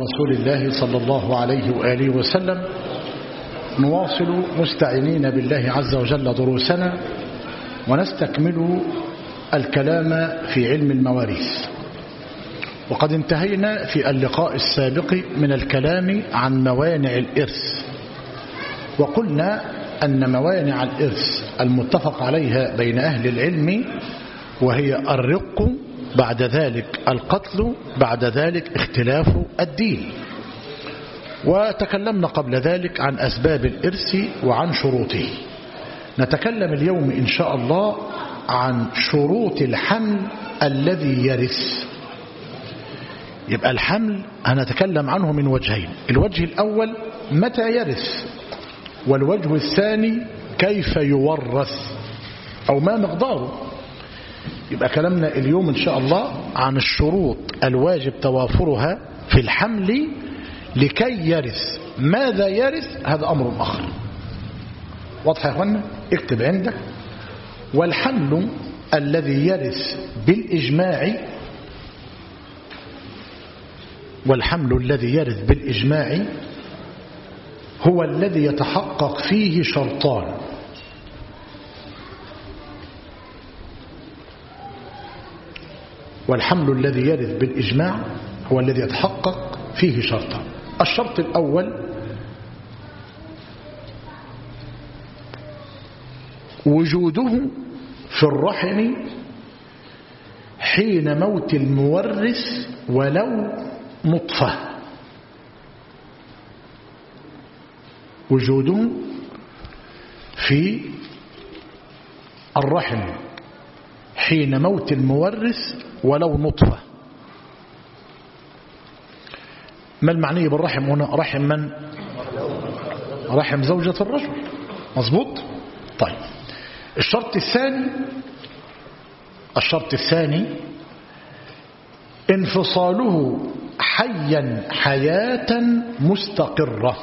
رسول الله صلى الله عليه وآله وسلم نواصل مستعينين بالله عز وجل دروسنا ونستكمل الكلام في علم المواريث وقد انتهينا في اللقاء السابق من الكلام عن موانع الإرث وقلنا أن موانع الإرث المتفق عليها بين أهل العلم وهي الرق بعد ذلك القتل بعد ذلك اختلاف الدين وتكلمنا قبل ذلك عن أسباب الإرث وعن شروطه نتكلم اليوم إن شاء الله عن شروط الحمل الذي يرث يبقى الحمل هنتكلم عنه من وجهين الوجه الأول متى يرث والوجه الثاني كيف يورث أو ما مقداره يبقى كلامنا اليوم إن شاء الله عن الشروط الواجب توافرها في الحمل لكي يرث ماذا يرث هذا أمر آخر واضح يا أخوانا اكتب عندك والحمل الذي يرث بالإجماع والحمل الذي يرث بالإجماع هو الذي يتحقق فيه شرطان والحمل الذي يرث بالإجماع هو الذي يتحقق فيه شرطان الشرط الأول وجوده في الرحم حين موت المورث ولو نطفة وجوده في الرحم حين موت المورث ولو نطفة ما المعني بالرحم هنا رحم من رحم زوجة الرجل مظبوط طيب الشرط الثاني الشرط الثاني انفصاله حيا حياة مستقرة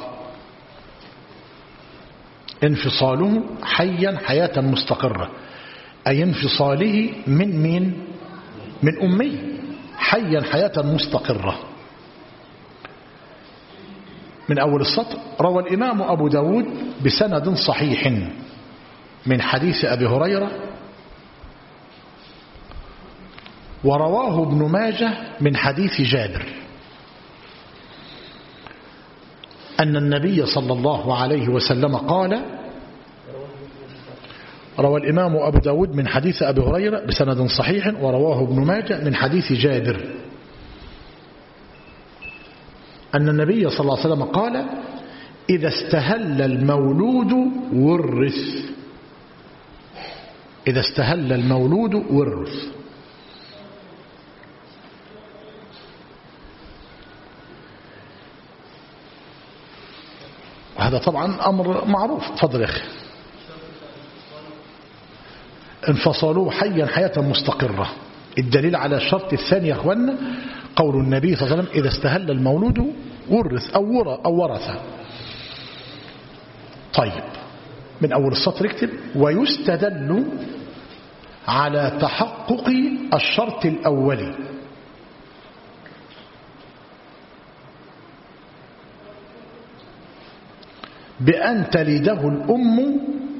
انفصاله حيا حياة مستقرة أي انفصاله من مين من أمي حيا حياة مستقرة من أول السطر روى الإمام أبو داود بسند صحيح من حديث أبي هريرة ورواه ابن ماجه من حديث جابر أن النبي صلى الله عليه وسلم قال روى الإمام أبو داود من حديث أبي هريرة بسند صحيح ورواه ابن ماجه من حديث جابر أن النبي صلى الله عليه وسلم قال إذا استهل المولود ورث إذا استهل المولود ورث وهذا طبعا أمر معروف فضل يا أخي انفصلوه حيا حياة مستقرة الدليل على الشرط الثاني يا أخوانا قول النبي صلى الله عليه وسلم إذا استهل المولود ورث أو, أو ورث طيب من أول السطر اكتب ويستدل على تحقق الشرط الأولي بأن تلده الأم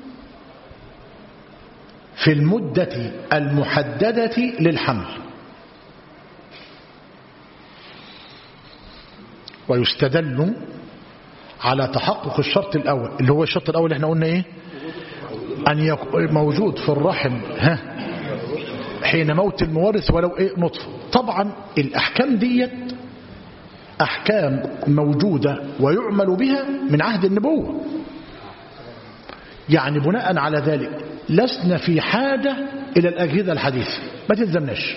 في المدة المحددة للحمل ويستدل على تحقق الشرط الأول اللي هو الشرط الأول اللي احنا قلنا ايه أن يكون موجود في الرحم ها حين موت المورث ولو ايه نطفه طبعا الأحكام ديت أحكام موجودة ويعمل بها من عهد النبوة يعني بناء على ذلك لسنا في حاجة إلى الأجهزة الحديثة ما تلزمناش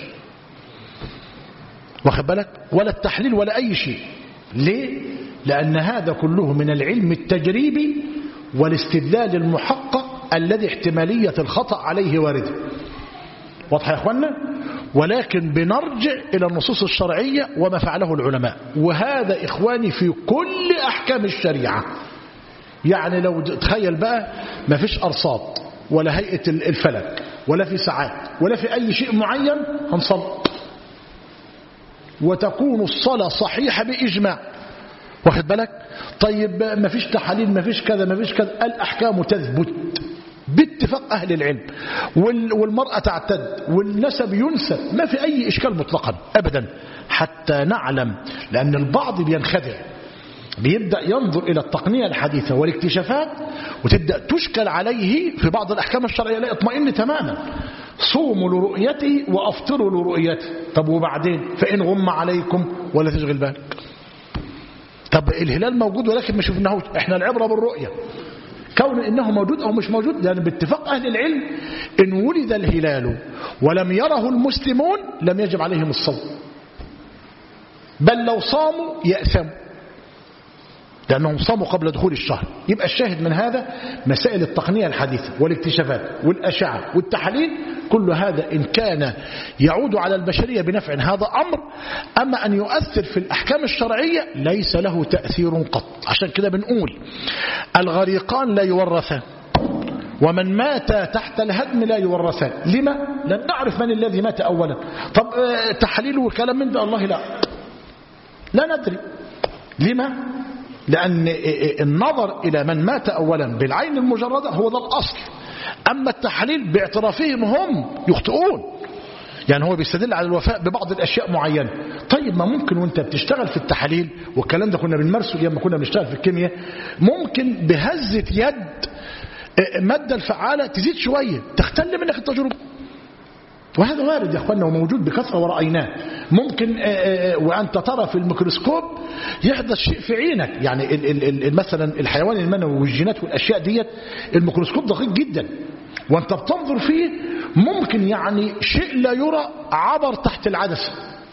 واخد بالك ولا التحليل ولا أي شيء ليه؟ لأن هذا كله من العلم التجريبي والاستدلال المحقق الذي احتمالية الخطأ عليه واردة واضح يا أخوانا؟ ولكن بنرجع إلى النصوص الشرعية وما فعله العلماء وهذا إخواني في كل أحكام الشريعة يعني لو تخيل بقى ما فيش أرصاد ولا هيئة الفلك ولا في ساعات ولا في أي شيء معين هنصلي وتكون الصلاة صحيحة بإجماع واخد بالك طيب ما فيش تحاليل ما فيش كذا ما فيش كذا الأحكام تثبت باتفاق أهل العلم والمرأة تعتد والنسب ينسب ما في أي إشكال مطلقا أبدا حتى نعلم لأن البعض بينخدع بيبدأ ينظر إلى التقنية الحديثة والاكتشافات وتبدأ تشكل عليه في بعض الأحكام الشرعية لا اطمئن تماما صوموا لرؤيتي وأفطروا لرؤيتي طب وبعدين فإن غم عليكم ولا تشغل بالك طب الهلال موجود ولكن ما شفناهوش احنا العبرة بالرؤية كون انه موجود او مش موجود لان باتفاق اهل العلم ان ولد الهلال ولم يره المسلمون لم يجب عليهم الصوم بل لو صاموا يأثموا لأنهم صاموا قبل دخول الشهر يبقى الشاهد من هذا مسائل التقنية الحديثة والاكتشافات والأشعة والتحاليل كل هذا إن كان يعود على البشرية بنفع هذا أمر أما أن يؤثر في الأحكام الشرعية ليس له تأثير قط عشان كده بنقول الغريقان لا يورثان ومن مات تحت الهدم لا يورثان لما؟ لم نعرف من الذي مات أولا طب تحليل وكلام من ده الله لا لا ندري لما؟ لأن النظر إلى من مات أولا بالعين المجردة هو ده الأصل أما التحليل باعترافهم هم يخطئون يعني هو بيستدل على الوفاء ببعض الأشياء معينة طيب ما ممكن وانت بتشتغل في التحاليل والكلام ده كنا بنمارسه لما كنا بنشتغل في الكيمياء ممكن بهزة يد مادة الفعالة تزيد شوية تختل منك التجربة وهذا وارد يا اخوانا وموجود بكثرة ورأيناه ممكن وأنت ترى في الميكروسكوب يحدث شيء في عينك يعني ال ال مثلا الحيوان المنوي والجينات والأشياء ديت الميكروسكوب دقيق جدا وانت بتنظر فيه ممكن يعني شيء لا يرى عبر تحت العدسة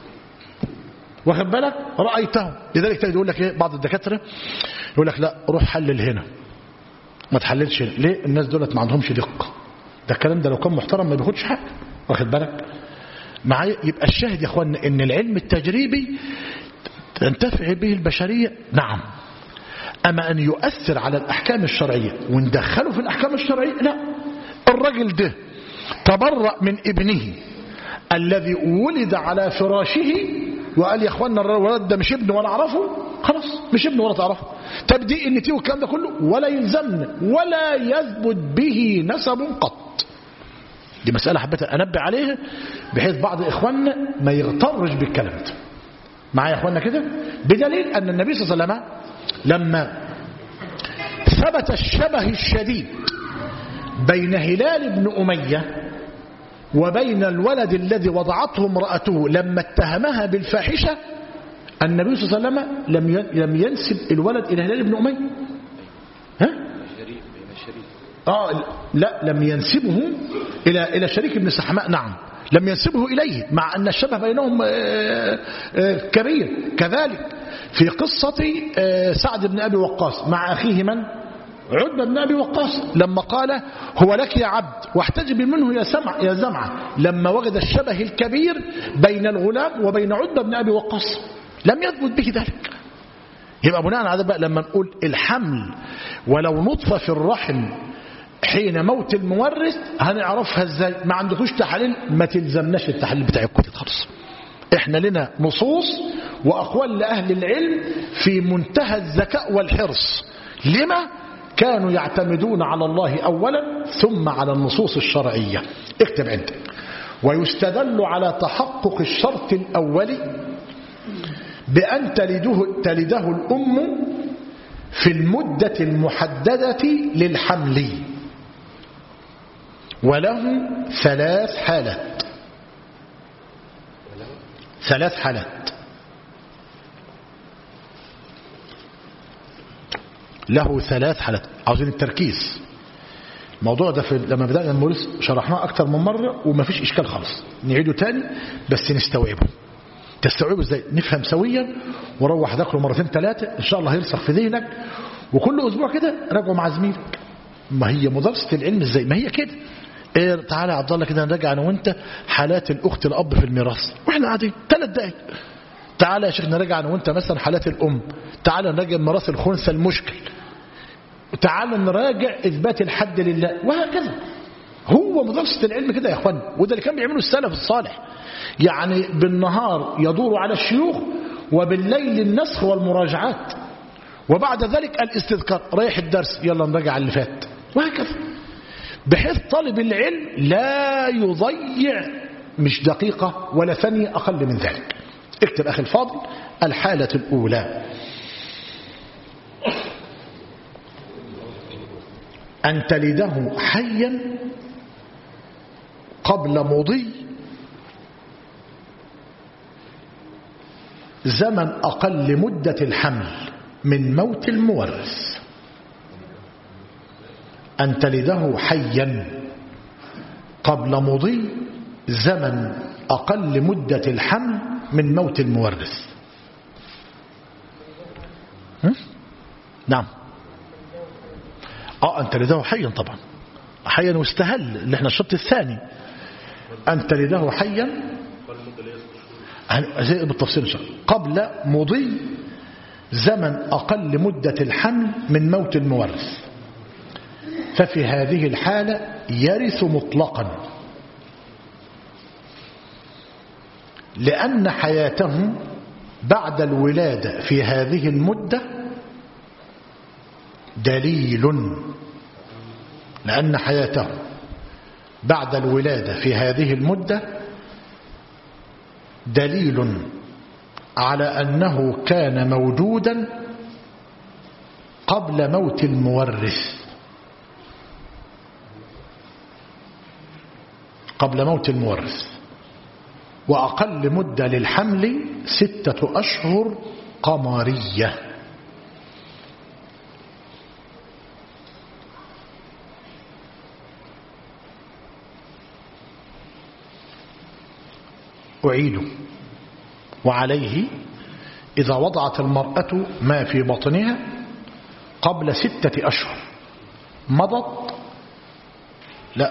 واخد بالك رأيته لذلك تجد يقول لك ايه بعض الدكاترة يقول لك لا روح حلل هنا ما تحللش ليه الناس دولت ما عندهمش دقة ده الكلام ده لو كان محترم ما بياخدش حاجه واخد بالك معايا يبقى الشاهد يا اخوانا ان العلم التجريبي تنتفع به البشرية نعم أما أن يؤثر على الأحكام الشرعية وندخله في الأحكام الشرعية لا الرجل ده تبرأ من ابنه الذي ولد على فراشه وقال يا اخوانا الولد ده مش ابن ولا اعرفه خلاص مش ابن ولا تعرفه تبديء النتي والكلام ده كله ولا يلزمنا ولا يثبت به نسب قط دي مسألة حبيت أنبه عليها بحيث بعض إخواننا ما يغترش بالكلام ده معايا يا إخواننا كده بدليل أن النبي صلى الله عليه وسلم لما ثبت الشبه الشديد بين هلال بن أمية وبين الولد الذي وضعته امرأته لما اتهمها بالفاحشة النبي صلى الله عليه وسلم لم لم ينسب الولد إلى هلال بن أمية ها؟ آه لا لم ينسبه إلى إلى شريك بن سحماء نعم لم ينسبه إليه مع أن الشبه بينهم كبير كذلك في قصة سعد بن أبي وقاص مع أخيه من؟ عتبة بن أبي وقاص لما قال هو لك يا عبد واحتجب منه يا سمع يا زمعة لما وجد الشبه الكبير بين الغلام وبين عتبة بن أبي وقاص لم يثبت به ذلك يبقى بناء على بقى لما نقول الحمل ولو نطفة في الرحم حين موت المورث هنعرفها ازاي ما عندكوش تحاليل ما تلزمناش التحاليل بتاعكم خالص احنا لنا نصوص واقوال لاهل العلم في منتهى الذكاء والحرص لما كانوا يعتمدون على الله اولا ثم على النصوص الشرعيه اكتب عندك ويستدل على تحقق الشرط الاولي بان تلده, تلده الام في المده المحدده للحمل وله ثلاث حالات ثلاث حالات له ثلاث حالات عاوزين التركيز الموضوع ده في لما بدأنا المورس شرحناه أكتر من مرة وما فيش إشكال خالص نعيده تاني بس نستوعبه تستوعبه ازاي نفهم سويا وروح ذاكره مرتين ثلاثة إن شاء الله هيرسخ في ذهنك وكل أسبوع كده راجعه مع زميلك ما هي مدرسة العلم ازاي ما هي كده إيه تعالى يا عبد الله كده نراجع انا وانت حالات الاخت الاب في الميراث واحنا قاعدين ثلاث دقايق تعالى يا شيخ نراجع انا وانت مثلا حالات الام تعالى نراجع ميراث الخنثى المشكل تعالى نراجع اثبات الحد لله وهكذا هو مدرسة العلم كده يا اخوان وده اللي كان بيعمله السلف الصالح يعني بالنهار يدور على الشيوخ وبالليل النسخ والمراجعات وبعد ذلك الاستذكار رايح الدرس يلا نراجع اللي فات وهكذا بحيث طالب العلم لا يضيع مش دقيقة ولا ثانية أقل من ذلك اكتب أخي الفاضل الحالة الأولى أن تلده حيا قبل مضي زمن أقل مدة الحمل من موت المورث أن تلده حيا قبل مضي زمن أقل مدة الحمل من موت المورث هم؟ نعم اه أن تلده حيا طبعا حيا واستهل اللي احنا الشرط الثاني أن تلده حيا زي بالتفصيل إن شاء الله قبل مضي زمن أقل مدة الحمل من موت المورث ففي هذه الحالة يرث مطلقا لأن حياته بعد الولادة في هذه المدة دليل لأن حياته بعد الولادة في هذه المدة دليل على أنه كان موجودا قبل موت المورث قبل موت المورث وأقل مدة للحمل ستة أشهر قمرية أعيد وعليه إذا وضعت المرأة ما في بطنها قبل ستة أشهر مضت لا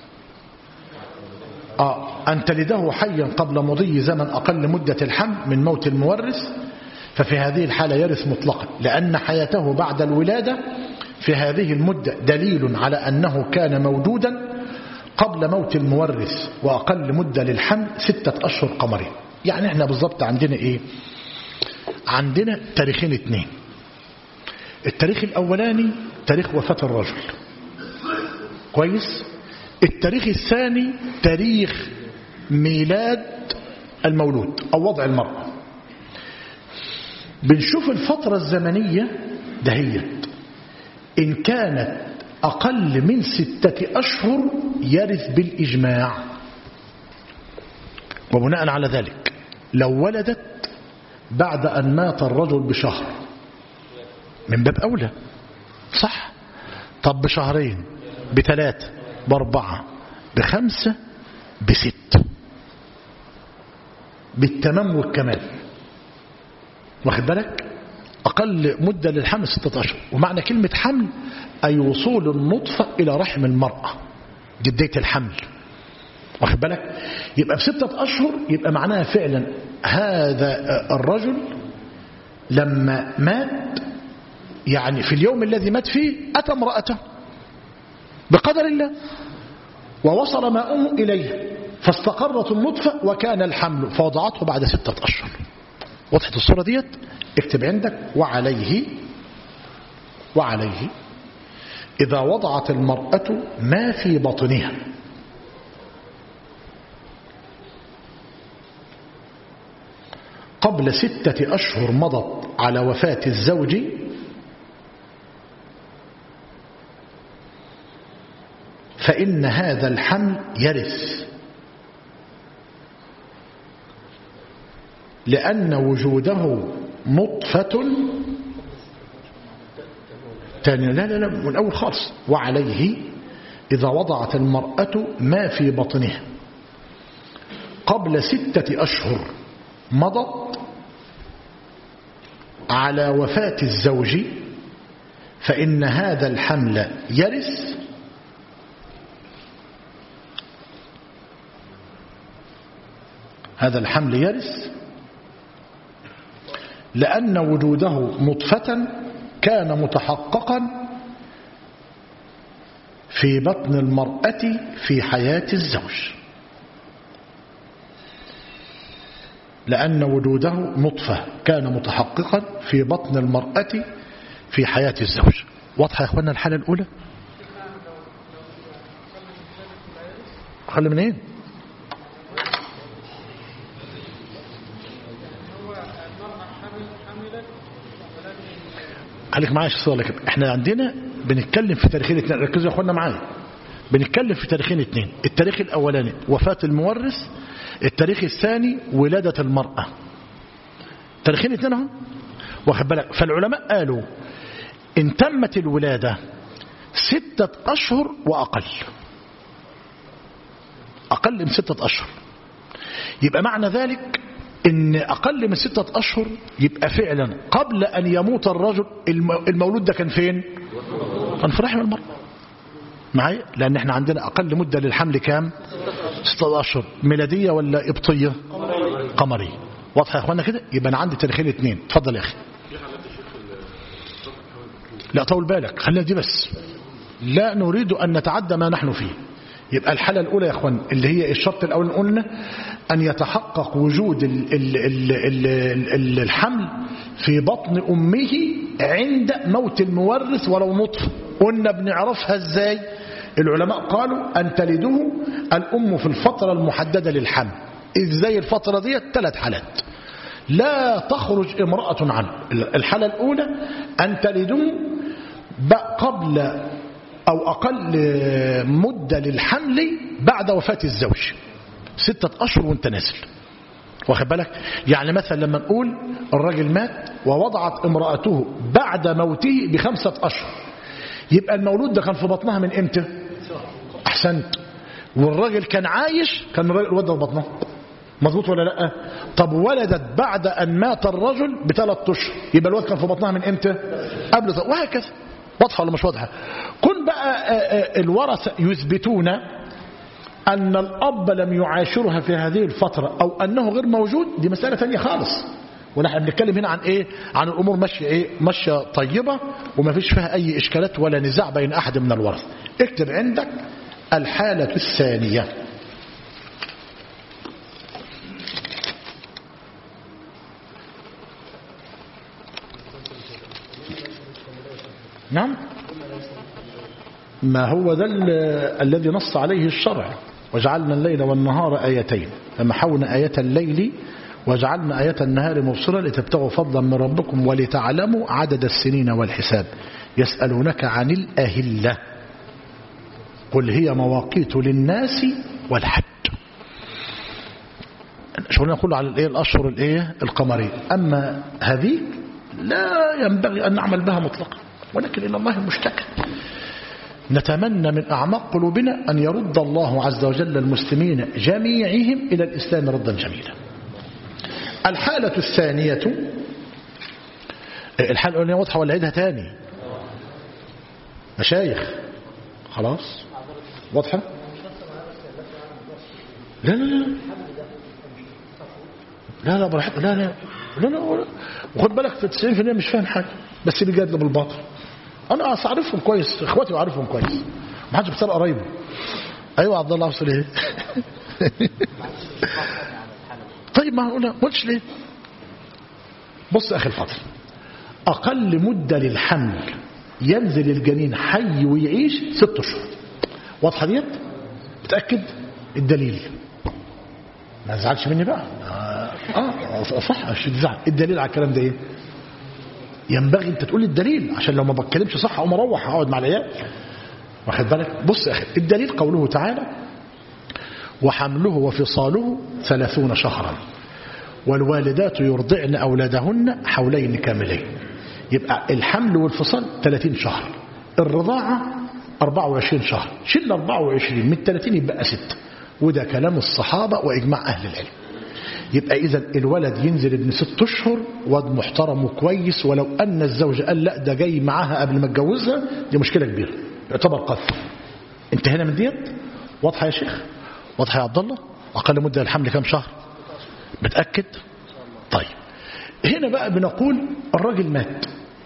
آه أن تلده حيا قبل مضي زمن أقل مدة الحمل من موت المورث ففي هذه الحالة يرث مطلقا لأن حياته بعد الولادة في هذه المدة دليل على أنه كان موجودا قبل موت المورث وأقل مدة للحمل ستة أشهر قمري يعني احنا بالضبط عندنا ايه عندنا تاريخين اتنين التاريخ الأولاني تاريخ وفاة الرجل كويس التاريخ الثاني تاريخ ميلاد المولود أو وضع المرأة بنشوف الفترة الزمنية دهيت إن كانت أقل من ستة أشهر يرث بالإجماع وبناء على ذلك لو ولدت بعد أن مات الرجل بشهر من باب أولى صح طب بشهرين بثلاثة بأربعة بخمسة بست بالتمام والكمال واخد بالك أقل مدة للحمل ستة أشهر ومعنى كلمة حمل أي وصول النطفة إلى رحم المرأة جدية الحمل واخد بالك يبقى بستة أشهر يبقى معناها فعلا هذا الرجل لما مات يعني في اليوم الذي مات فيه أتى امرأته بقدر الله ووصل ماؤه إليه فاستقرت النطفة وكان الحمل فوضعته بعد ستة أشهر وضحت الصورة ديت اكتب عندك وعليه وعليه إذا وضعت المرأة ما في بطنها قبل ستة أشهر مضت على وفاة الزوج فإن هذا الحمل يرث لأن وجوده نطفة تاني لا لا لا من الأول خالص وعليه إذا وضعت المرأة ما في بطنها قبل ستة أشهر مضت على وفاة الزوج فإن هذا الحمل يرث هذا الحمل يرث لأن وجوده نطفة كان متحققا في بطن المرأة في حياة الزوج لأن وجوده نطفة كان متحققا في بطن المرأة في حياة الزوج واضحة يا أخوانا الحالة الأولى خلي من ايه خليك معايا شخصية لك احنا عندنا بنتكلم في تاريخين اثنين ركزوا يا اخوانا معايا بنتكلم في تاريخين اثنين التاريخ الاولاني وفاة المورث التاريخ الثاني ولادة المرأة تاريخين اثنين اهو واخد بالك فالعلماء قالوا ان تمت الولادة ستة اشهر واقل اقل من ستة اشهر يبقى معنى ذلك ان اقل من ستة اشهر يبقى فعلا قبل ان يموت الرجل المولود ده كان فين كان في رحم المرأة معايا لان احنا عندنا اقل مدة للحمل كام ستة اشهر ميلادية ولا ابطية قمرية واضحة يا اخوانا كده يبقى انا عندي تاريخين اثنين اتفضل يا اخي لا طول بالك خلينا دي بس لا نريد ان نتعدى ما نحن فيه يبقى الحالة الأولى يا أخوان اللي هي الشرط الأول قلنا أن يتحقق وجود ال ال ال ال ال الحمل في بطن أمه عند موت المورث ولو نطف قلنا بنعرفها إزاي العلماء قالوا أن تلده الأم في الفترة المحددة للحمل إزاي الفترة دي ثلاث حالات لا تخرج امرأة عنه الحالة الأولى أن تلده قبل أو أقل مدة للحمل بعد وفاة الزوج ستة أشهر وانت نازل واخد بالك يعني مثلا لما نقول الراجل مات ووضعت امرأته بعد موته بخمسة أشهر يبقى المولود ده كان في بطنها من امتى أحسنت والراجل كان عايش كان الولد في بطنها مظبوط ولا لا طب ولدت بعد أن مات الرجل بثلاث أشهر يبقى الولد كان في بطنها من امتى قبل وهكذا واضحة ولا مش واضحة كن بقى الورثة يثبتون أن الأب لم يعاشرها في هذه الفترة أو أنه غير موجود دي مسألة ثانية خالص ونحن بنتكلم هنا عن إيه عن الأمور ماشية إيه ماشية طيبة وما فيش فيها أي إشكالات ولا نزاع بين أحد من الورثة اكتب عندك الحالة الثانية نعم ما هو ذا الذي نص عليه الشرع وجعلنا الليل والنهار آيتين فمحونا آية الليل وجعلنا آية النهار مبصرة لتبتغوا فضلا من ربكم ولتعلموا عدد السنين والحساب يسألونك عن الأهلة قل هي مواقيت للناس والحج شغلنا كله على الايه الاشهر الايه القمريه اما هذه لا ينبغي ان نعمل بها مطلقا ولكن الى الله المشتكى نتمنى من أعماق قلوبنا أن يرد الله عز وجل المسلمين جميعهم إلى الإسلام ردا جميلا الحالة الثانية الحالة الأولانية واضحة ولا عيدها تاني مشايخ خلاص واضحة لا لا لا لا لا براحتك لا لا لا لا وخد بالك في 90% مش فاهم حاجة بس بيجادلوا بالباطل انا اعرفهم كويس اخواتي بعرفهم كويس ما حدش بيختار قرايبه ايوه عبد الله اوصل ايه طيب ما هقولها قلتش ليه بص يا اخي الفاضل اقل مده للحمل ينزل الجنين حي ويعيش ست اشهر واضحه ديت متاكد الدليل ما تزعلش مني بقى اه صح مش تزعل الدليل على الكلام ده ايه ينبغي انت تقول الدليل عشان لو ما بتكلمش صح اقوم اروح اقعد مع العيال واخد بالك بص يا اخي الدليل قوله تعالى وحمله وفصاله ثلاثون شهرا والوالدات يرضعن اولادهن حولين كاملين يبقى الحمل والفصال 30 شهر الرضاعه 24 شهر شيل 24 من 30 يبقى 6 وده كلام الصحابه واجماع اهل العلم يبقى إذا الولد ينزل ابن ست أشهر واد محترم وكويس ولو أن الزوج قال لا ده جاي معاها قبل ما اتجوزها دي مشكلة كبيرة يعتبر قذف انتهينا من ديت واضحة يا شيخ واضحة يا عبد الله أقل مدة الحمل كام شهر متأكد طيب هنا بقى بنقول الراجل مات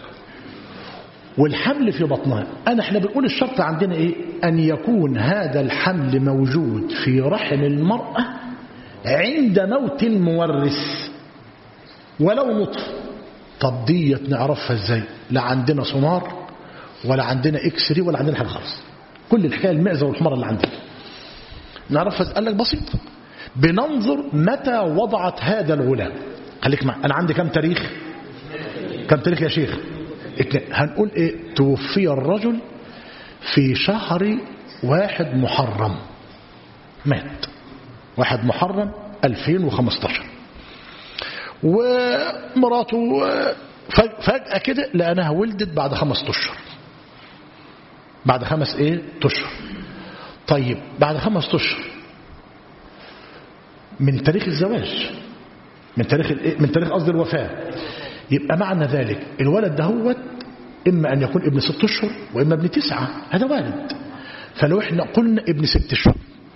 والحمل في بطنها أنا احنا بنقول الشرط عندنا إيه أن يكون هذا الحمل موجود في رحم المرأة عند موت المورث ولو نطف طب ديت نعرفها ازاي لا عندنا سونار ولا عندنا اكس ري ولا عندنا حاجه خالص كل الحكايه المعزه والحمار اللي عندنا نعرفها ازاي؟ قال لك بسيط بننظر متى وضعت هذا الغلام خليك معي انا عندي كم تاريخ كم تاريخ يا شيخ اتنين. هنقول ايه توفي الرجل في شهر واحد محرم مات واحد محرم 2015 ومراته فجأة كده لأنها ولدت بعد خمس أشهر بعد خمس ايه أشهر طيب بعد خمس أشهر من تاريخ الزواج من تاريخ الإيه؟ من تاريخ قصد الوفاة يبقى معنى ذلك الولد دهوت إما أن يكون ابن ست أشهر وإما ابن تسعة هذا والد فلو احنا قلنا ابن ست أشهر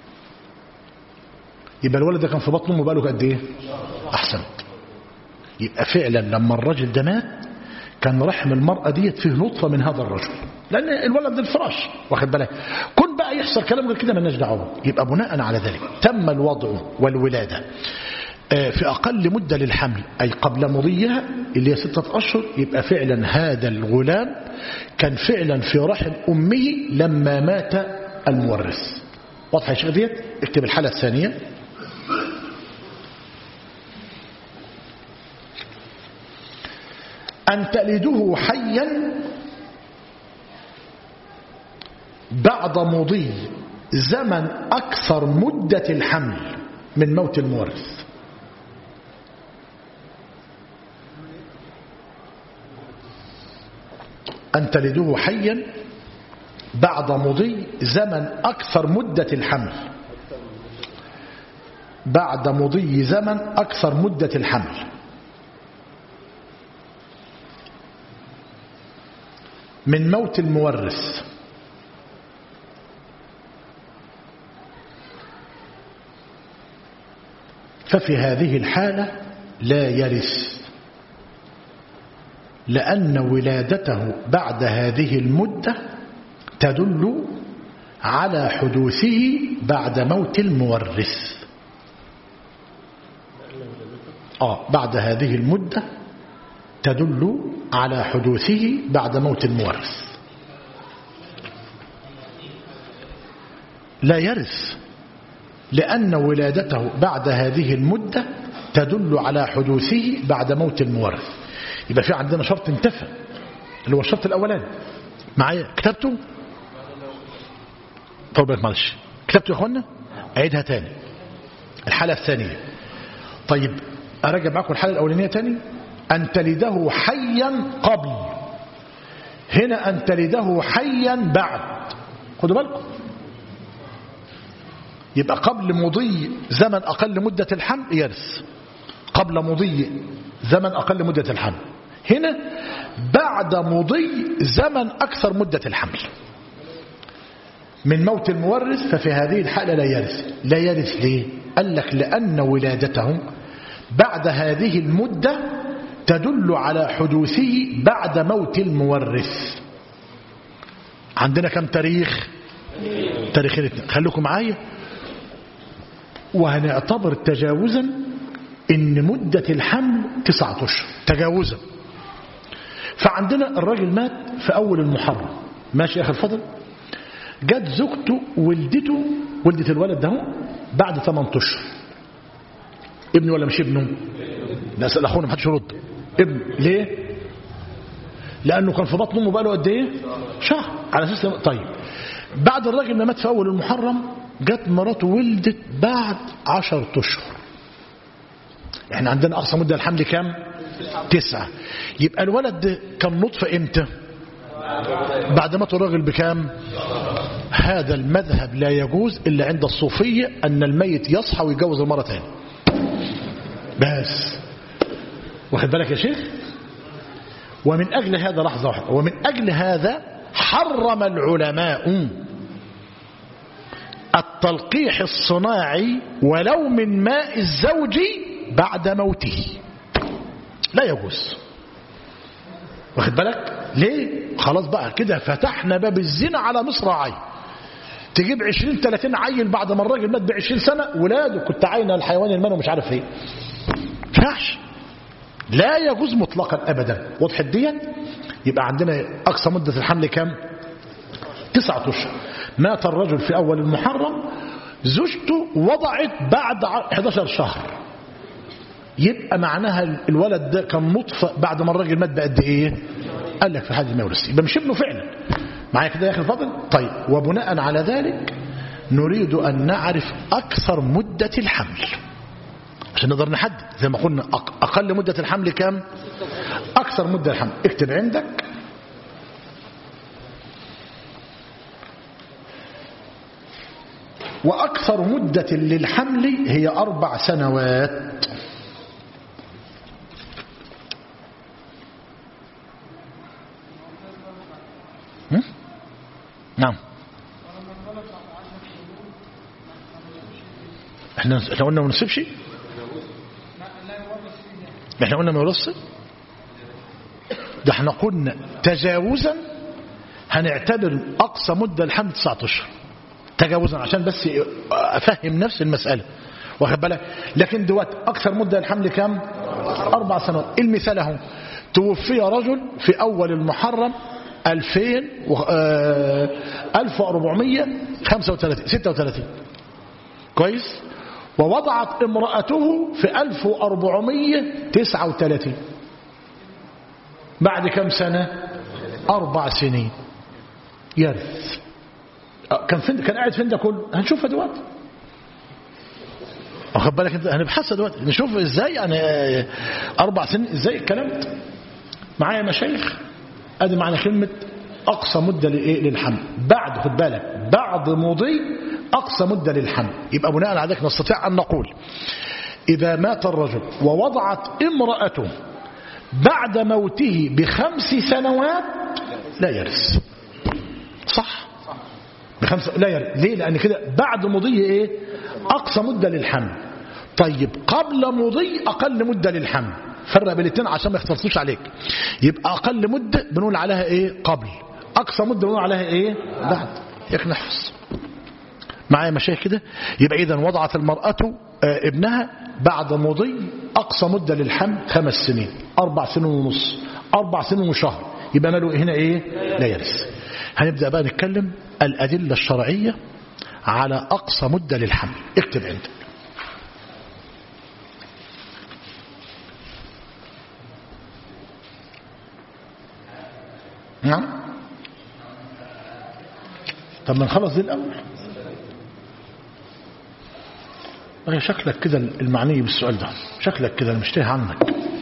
يبقى الولد ده كان في بطن امه بقاله قد ايه احسنت يبقى فعلا لما الراجل ده مات كان رحم المرأة ديت فيه نطفة من هذا الرجل لأن الولد ده الفراش واخد بالك كن بقى يحصل كلام غير كده مالناش دعوه يبقى بناء على ذلك تم الوضع والولادة في أقل مدة للحمل أي قبل مضيها اللي هي ستة أشهر يبقى فعلا هذا الغلام كان فعلا في رحم أمه لما مات المورث واضح يا شيخ ديت اكتب الحالة الثانية أن تلده حيا بعد مضي زمن أكثر مدة الحمل من موت المورث أن تلده حيا بعد مضي زمن أكثر مدة الحمل بعد مضي زمن أكثر مدة الحمل من موت المورث ففي هذه الحالة لا يرث لأن ولادته بعد هذه المدة تدل على حدوثه بعد موت المورث آه بعد هذه المدة تدل على حدوثه بعد موت المورث لا يرث لأن ولادته بعد هذه المدة تدل على حدوثه بعد موت المورث يبقى في عندنا شرط انتفى اللي هو الشرط الأولاني معايا كتبته طول بالك معلش كتبته يا اخوانا اعيدها تاني الحالة الثانية طيب أراجع معكم الحالة الأولانية تاني أن تلده حيا قبل هنا أن تلده حيا بعد خدوا بالكم يبقى قبل مضي زمن أقل مدة الحمل يرث قبل مضي زمن أقل مدة الحمل هنا بعد مضي زمن أكثر مدة الحمل من موت المورث ففي هذه الحالة لا يرث لا يرث ليه قال لك لأن ولادته بعد هذه المدة تدل على حدوثه بعد موت المورث عندنا كم تاريخ تاريخين اثنين خليكم معايا وهنعتبر تجاوزا ان مدة الحمل تسعة اشهر تجاوزا فعندنا الراجل مات في اول المحرم ماشي يا اخي الفضل جت زوجته ولدته ولدت الولد ده بعد 8 اشهر ابن ولا مش ابنه نسال اخونا ما حدش يرد ابن ليه لانه كان في بطن امه بقى له قد ايه شهر على اساس طيب بعد الراجل ما مات في اول المحرم جت مراته ولدت بعد 10 اشهر احنا عندنا اقصى مده الحمل كام تسعة يبقى الولد ده كان نطفه امتى بعد مات الراجل بكام هذا المذهب لا يجوز إلا عند الصوفية أن الميت يصحى ويتجوز المرة تاني بس واخد بالك يا شيخ ومن أجل هذا لحظة واحدة ومن أجل هذا حرم العلماء التلقيح الصناعي ولو من ماء الزوج بعد موته لا يجوز واخد بالك ليه خلاص بقى كده فتحنا باب الزنا على مصراعي تجيب 20 30 عيل بعد ما الراجل مات ب 20 سنه ولاده كنت عاينه الحيوان المنوي مش عارف ايه فيهاش لا يجوز مطلقا أبدا وضح الدية يبقى عندنا أقصى مدة الحمل كم تسعة أشهر مات الرجل في أول المحرم زوجته وضعت بعد 11 شهر يبقى معناها الولد ده كان نطفة بعد ما الراجل مات بقد ايه قال لك في حاجة ما يورث يبقى مش ابنه فعلا معايا كده يا اخي الفاضل طيب وبناء على ذلك نريد أن نعرف أكثر مدة الحمل عشان نقدر نحدد زي ما قلنا أقل مدة الحمل كام أكثر مدة الحمل اكتب عندك وأكثر مدة للحمل هي أربع سنوات نعم احنا احنا قلنا ما نسيبش احنا قلنا ما يرص ده احنا قلنا تجاوزا هنعتبر اقصى مده الحمل 9 اشهر تجاوزا عشان بس افهم نفس المساله واخد بالك لكن دلوقتي اكثر مده الحمل كام اربع سنوات المثال اهو توفي رجل في اول المحرم 2000 و... آه... 1435 36 كويس ووضعت امرأته في 1439 بعد كم سنة أربع سنين يرث كان فين كان قاعد فين ده كله هنشوفها دلوقتي واخد بالك انت هنبحثها دلوقتي نشوف ازاي يعني اربع سنين ازاي الكلام ده معايا مشايخ ادي معنى كلمه اقصى مده للايه للحمل بعد خد بالك بعد مضي اقصى مده للحمل يبقى بناء على ذلك نستطيع ان نقول اذا مات الرجل ووضعت امراته بعد موته بخمس سنوات لا يرث صح بخمس لا يرث ليه لان كده بعد مضي ايه اقصى مده للحمل طيب قبل مضي اقل مده للحمل فرق بين الاثنين عشان ما يختلطوش عليك يبقى اقل مده بنقول عليها ايه قبل اقصى مده بنقول عليها ايه بعد ياك نحفظ معايا مشايخ كده يبقى اذا وضعت المراه ابنها بعد مضي اقصى مده للحمل خمس سنين اربع سنين ونص اربع سنين وشهر يبقى ماله هنا ايه لا يرث هنبدا بقى نتكلم الادله الشرعيه على اقصى مده للحمل اكتب عندك نعم طب ما نخلص دي الأول أخي شكلك كده المعني بالسؤال ده شكلك كده المشتهي عنك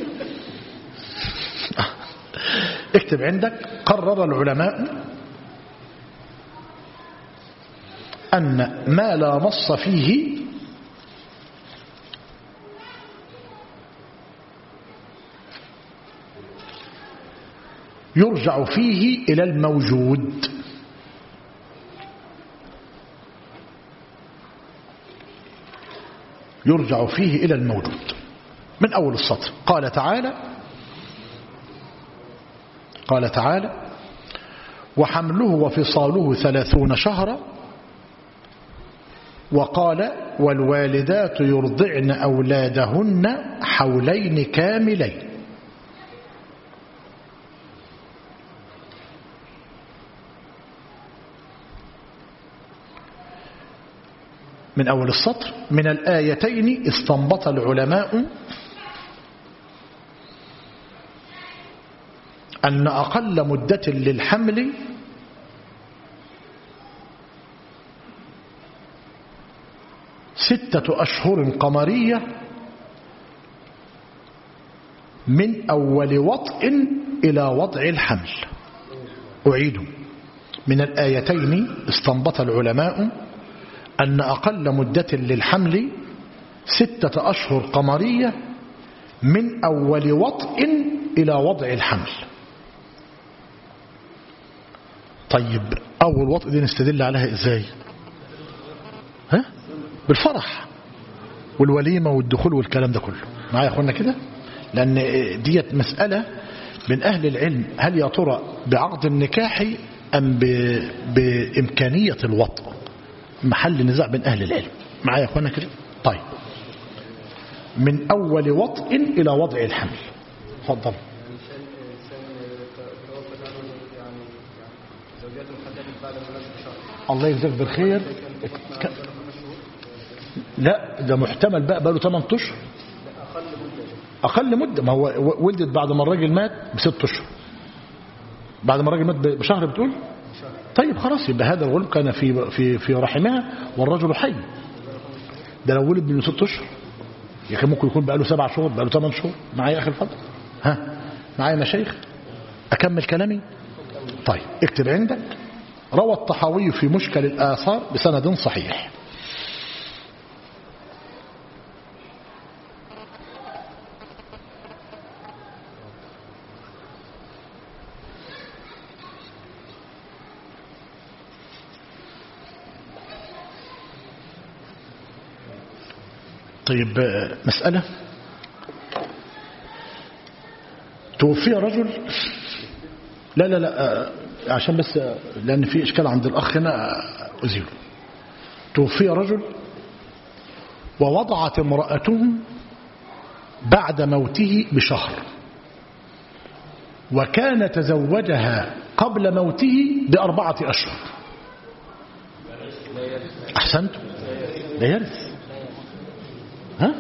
اكتب عندك قرر العلماء أن ما لا نص فيه يرجع فيه إلى الموجود يرجع فيه إلى الموجود من أول السطر قال تعالى قال تعالى وحمله وفصاله ثلاثون شهرا وقال والوالدات يرضعن أولادهن حولين كاملين من أول السطر من الآيتين استنبط العلماء أن أقل مدة للحمل ستة أشهر قمرية من أول وطء إلى وضع الحمل أعيد من الآيتين استنبط العلماء أن أقل مدة للحمل ستة أشهر قمرية من أول وطء إلى وضع الحمل طيب أول وطء دي نستدل عليها إزاي ها؟ بالفرح والوليمة والدخول والكلام ده كله معايا يا أخوانا كده لأن ديت مسألة من أهل العلم هل يا ترى بعقد النكاح أم بإمكانية الوطء محل نزاع بين أهل العلم معايا يا أخوانا كده طيب من أول وطء إلى وضع الحمل اتفضل الإنسان الإنسان توفت عنه يعني يعني زوجاته محددة بعد ما نزل بشهر الله يجزاك بالخير كان ك- له خمس شهور لا ده محتمل بقى بقى له 8 اشهر أقل مدة اقل مده ما هو و- ولدت بعد ما الراجل مات بست اشهر بعد ما الراجل مات ب- بشهر بتقول طيب خلاص يبقى هذا الغلب كان في في في رحمها والرجل حي ده لو ولد من ست اشهر يعني كان ممكن يكون بقى له سبع شهور بقى له ثمان شهور معايا يا اخي الفضل ها معايا يا مشايخ اكمل كلامي طيب اكتب عندك روى الطحاوي في مشكل الاثار بسند صحيح طيب آه، مسألة توفي رجل لا لا لا آه، عشان بس آه، لأن في إشكال عند الأخ هنا آه، أزيله توفي رجل ووضعت امرأته بعد موته بشهر وكان تزوجها قبل موته بأربعة أشهر أحسنت لا يرث ها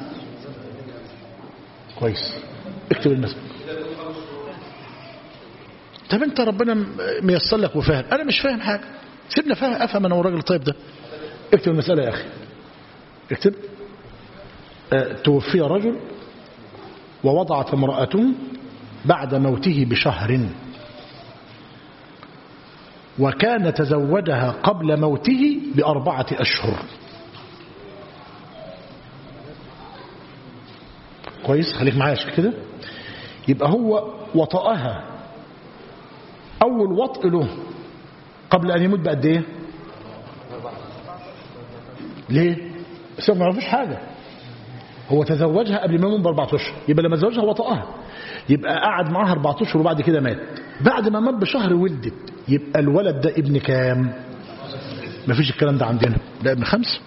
كويس اكتب المسألة طب انت ربنا م- ميسر لك وفاهم انا مش فاهم حاجة سيبنا فاهم افهم انا والراجل الطيب ده اكتب المسألة يا اخي اكتب اه توفي رجل ووضعت امرأته بعد موته بشهر وكان تزوجها قبل موته بأربعة أشهر كويس خليك معايا عشان كده يبقى هو وطأها أول وطء له قبل أن يموت بقد إيه ليه بس هو ما يعرفوش حاجة هو تزوجها قبل ما يموت بأربعة أشهر يبقى لما تزوجها وطأها يبقى قعد معاها أربعة أشهر وبعد كده مات بعد ما مات بشهر ولدت يبقى الولد ده ابن كام مفيش الكلام ده عندنا ده ابن خمس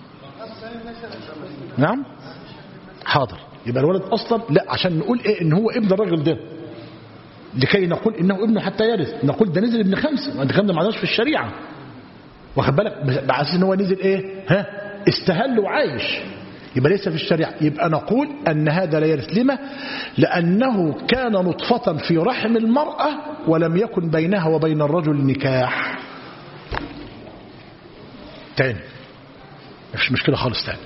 نعم حاضر يبقى الولد اصلا لا عشان نقول ايه ان هو ابن الراجل ده لكي نقول انه ابنه حتى يرث نقول ده نزل ابن خمسه ما الكلام ده ما عندناش في الشريعه واخد بالك على اساس ان هو نزل ايه ها استهل وعايش يبقى ليس في الشريعه يبقى نقول ان هذا لا يرث لما لانه كان نطفه في رحم المراه ولم يكن بينها وبين الرجل نكاح تاني مفيش مشكله خالص تاني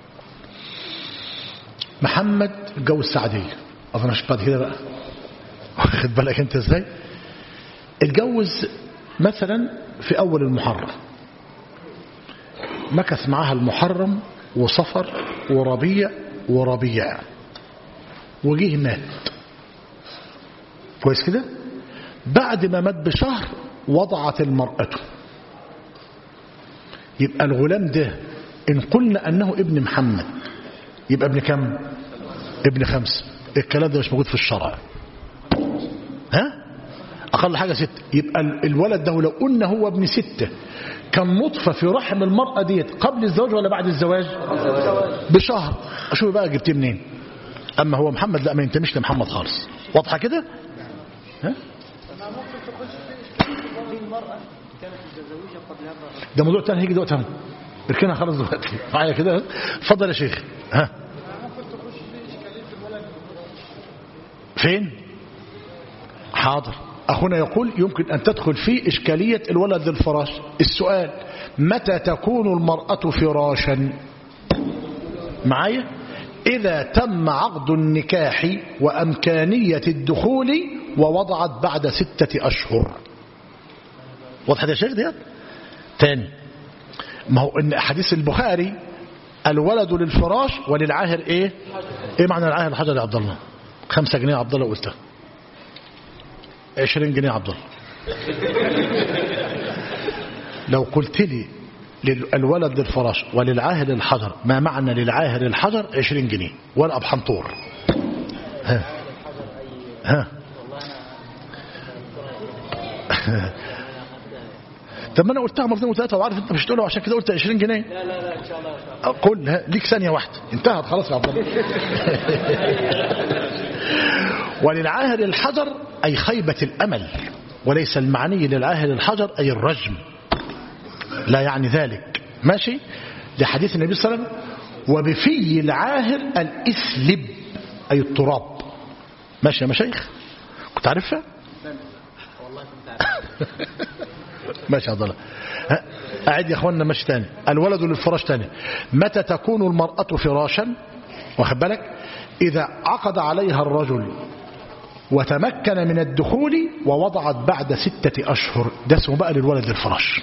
محمد اتجوز سعدية أظن مش بعد كده بقى واخد بالك انت ازاي اتجوز مثلا في أول المحرم مكث معاها المحرم وصفر وربيع وربيع وجيه مات كويس كده بعد ما مات بشهر وضعت المرأة يبقى الغلام ده إن قلنا أنه ابن محمد يبقى ابن كم ابن خمس الكلام ده مش موجود في الشرع ها أقل حاجة ست يبقى ال- الولد ده لو قلنا هو ابن ستة كان نطفة في رحم المرأة ديت قبل الزواج ولا بعد الزواج بشهر أشوف بقى جبتيه منين أما هو محمد لا ما ينتميش لمحمد خالص واضحة كده ها ده موضوع تاني هيجي دلوقتي اهو اركنها خلاص دلوقتي معايا كده اتفضل يا شيخ ها فين حاضر أخونا يقول يمكن أن تدخل في إشكالية الولد للفراش السؤال متى تكون المرأة فراشا معايا إذا تم عقد النكاح وأمكانية الدخول ووضعت بعد ستة أشهر واضح يا شيخ ديت تاني ما هو ان حديث البخاري الولد للفراش وللعاهر ايه ايه معنى العاهر الحجر يا عبد الله خمسة جنيه يا عبد الله قلتها عشرين جنيه يا عبد الله لو قلت لي لل- الولد للفراش وللعاهر الحجر ما معنى للعاهر الحجر عشرين جنيه ولا بحنطور ها ها طب ما انا قلتها مرتين وثلاثه وعارف انت مش تقولها عشان كده قلت 20 جنيه لا لا لا ان شاء الله ان شاء الله قل ها، ليك ثانيه واحده انتهت خلاص يا عبد الله وللعاهر الحجر أي خيبة الأمل وليس المعني للعاهر الحجر أي الرجم لا يعني ذلك ماشي لحديث النبي صلى الله عليه وسلم وبفي العاهر الإثلب أي التراب ماشي يا مشايخ كنت عارفها والله كنت عارف ماشي يا عبد الله ها، أعد يا أخوانا ماشي تاني الولد للفراش تاني متى تكون المرأة فراشا واخد بالك إذا عقد عليها الرجل وتمكن من الدخول ووضعت بعد ستة أشهر ده اسمه بقى للولد للفراش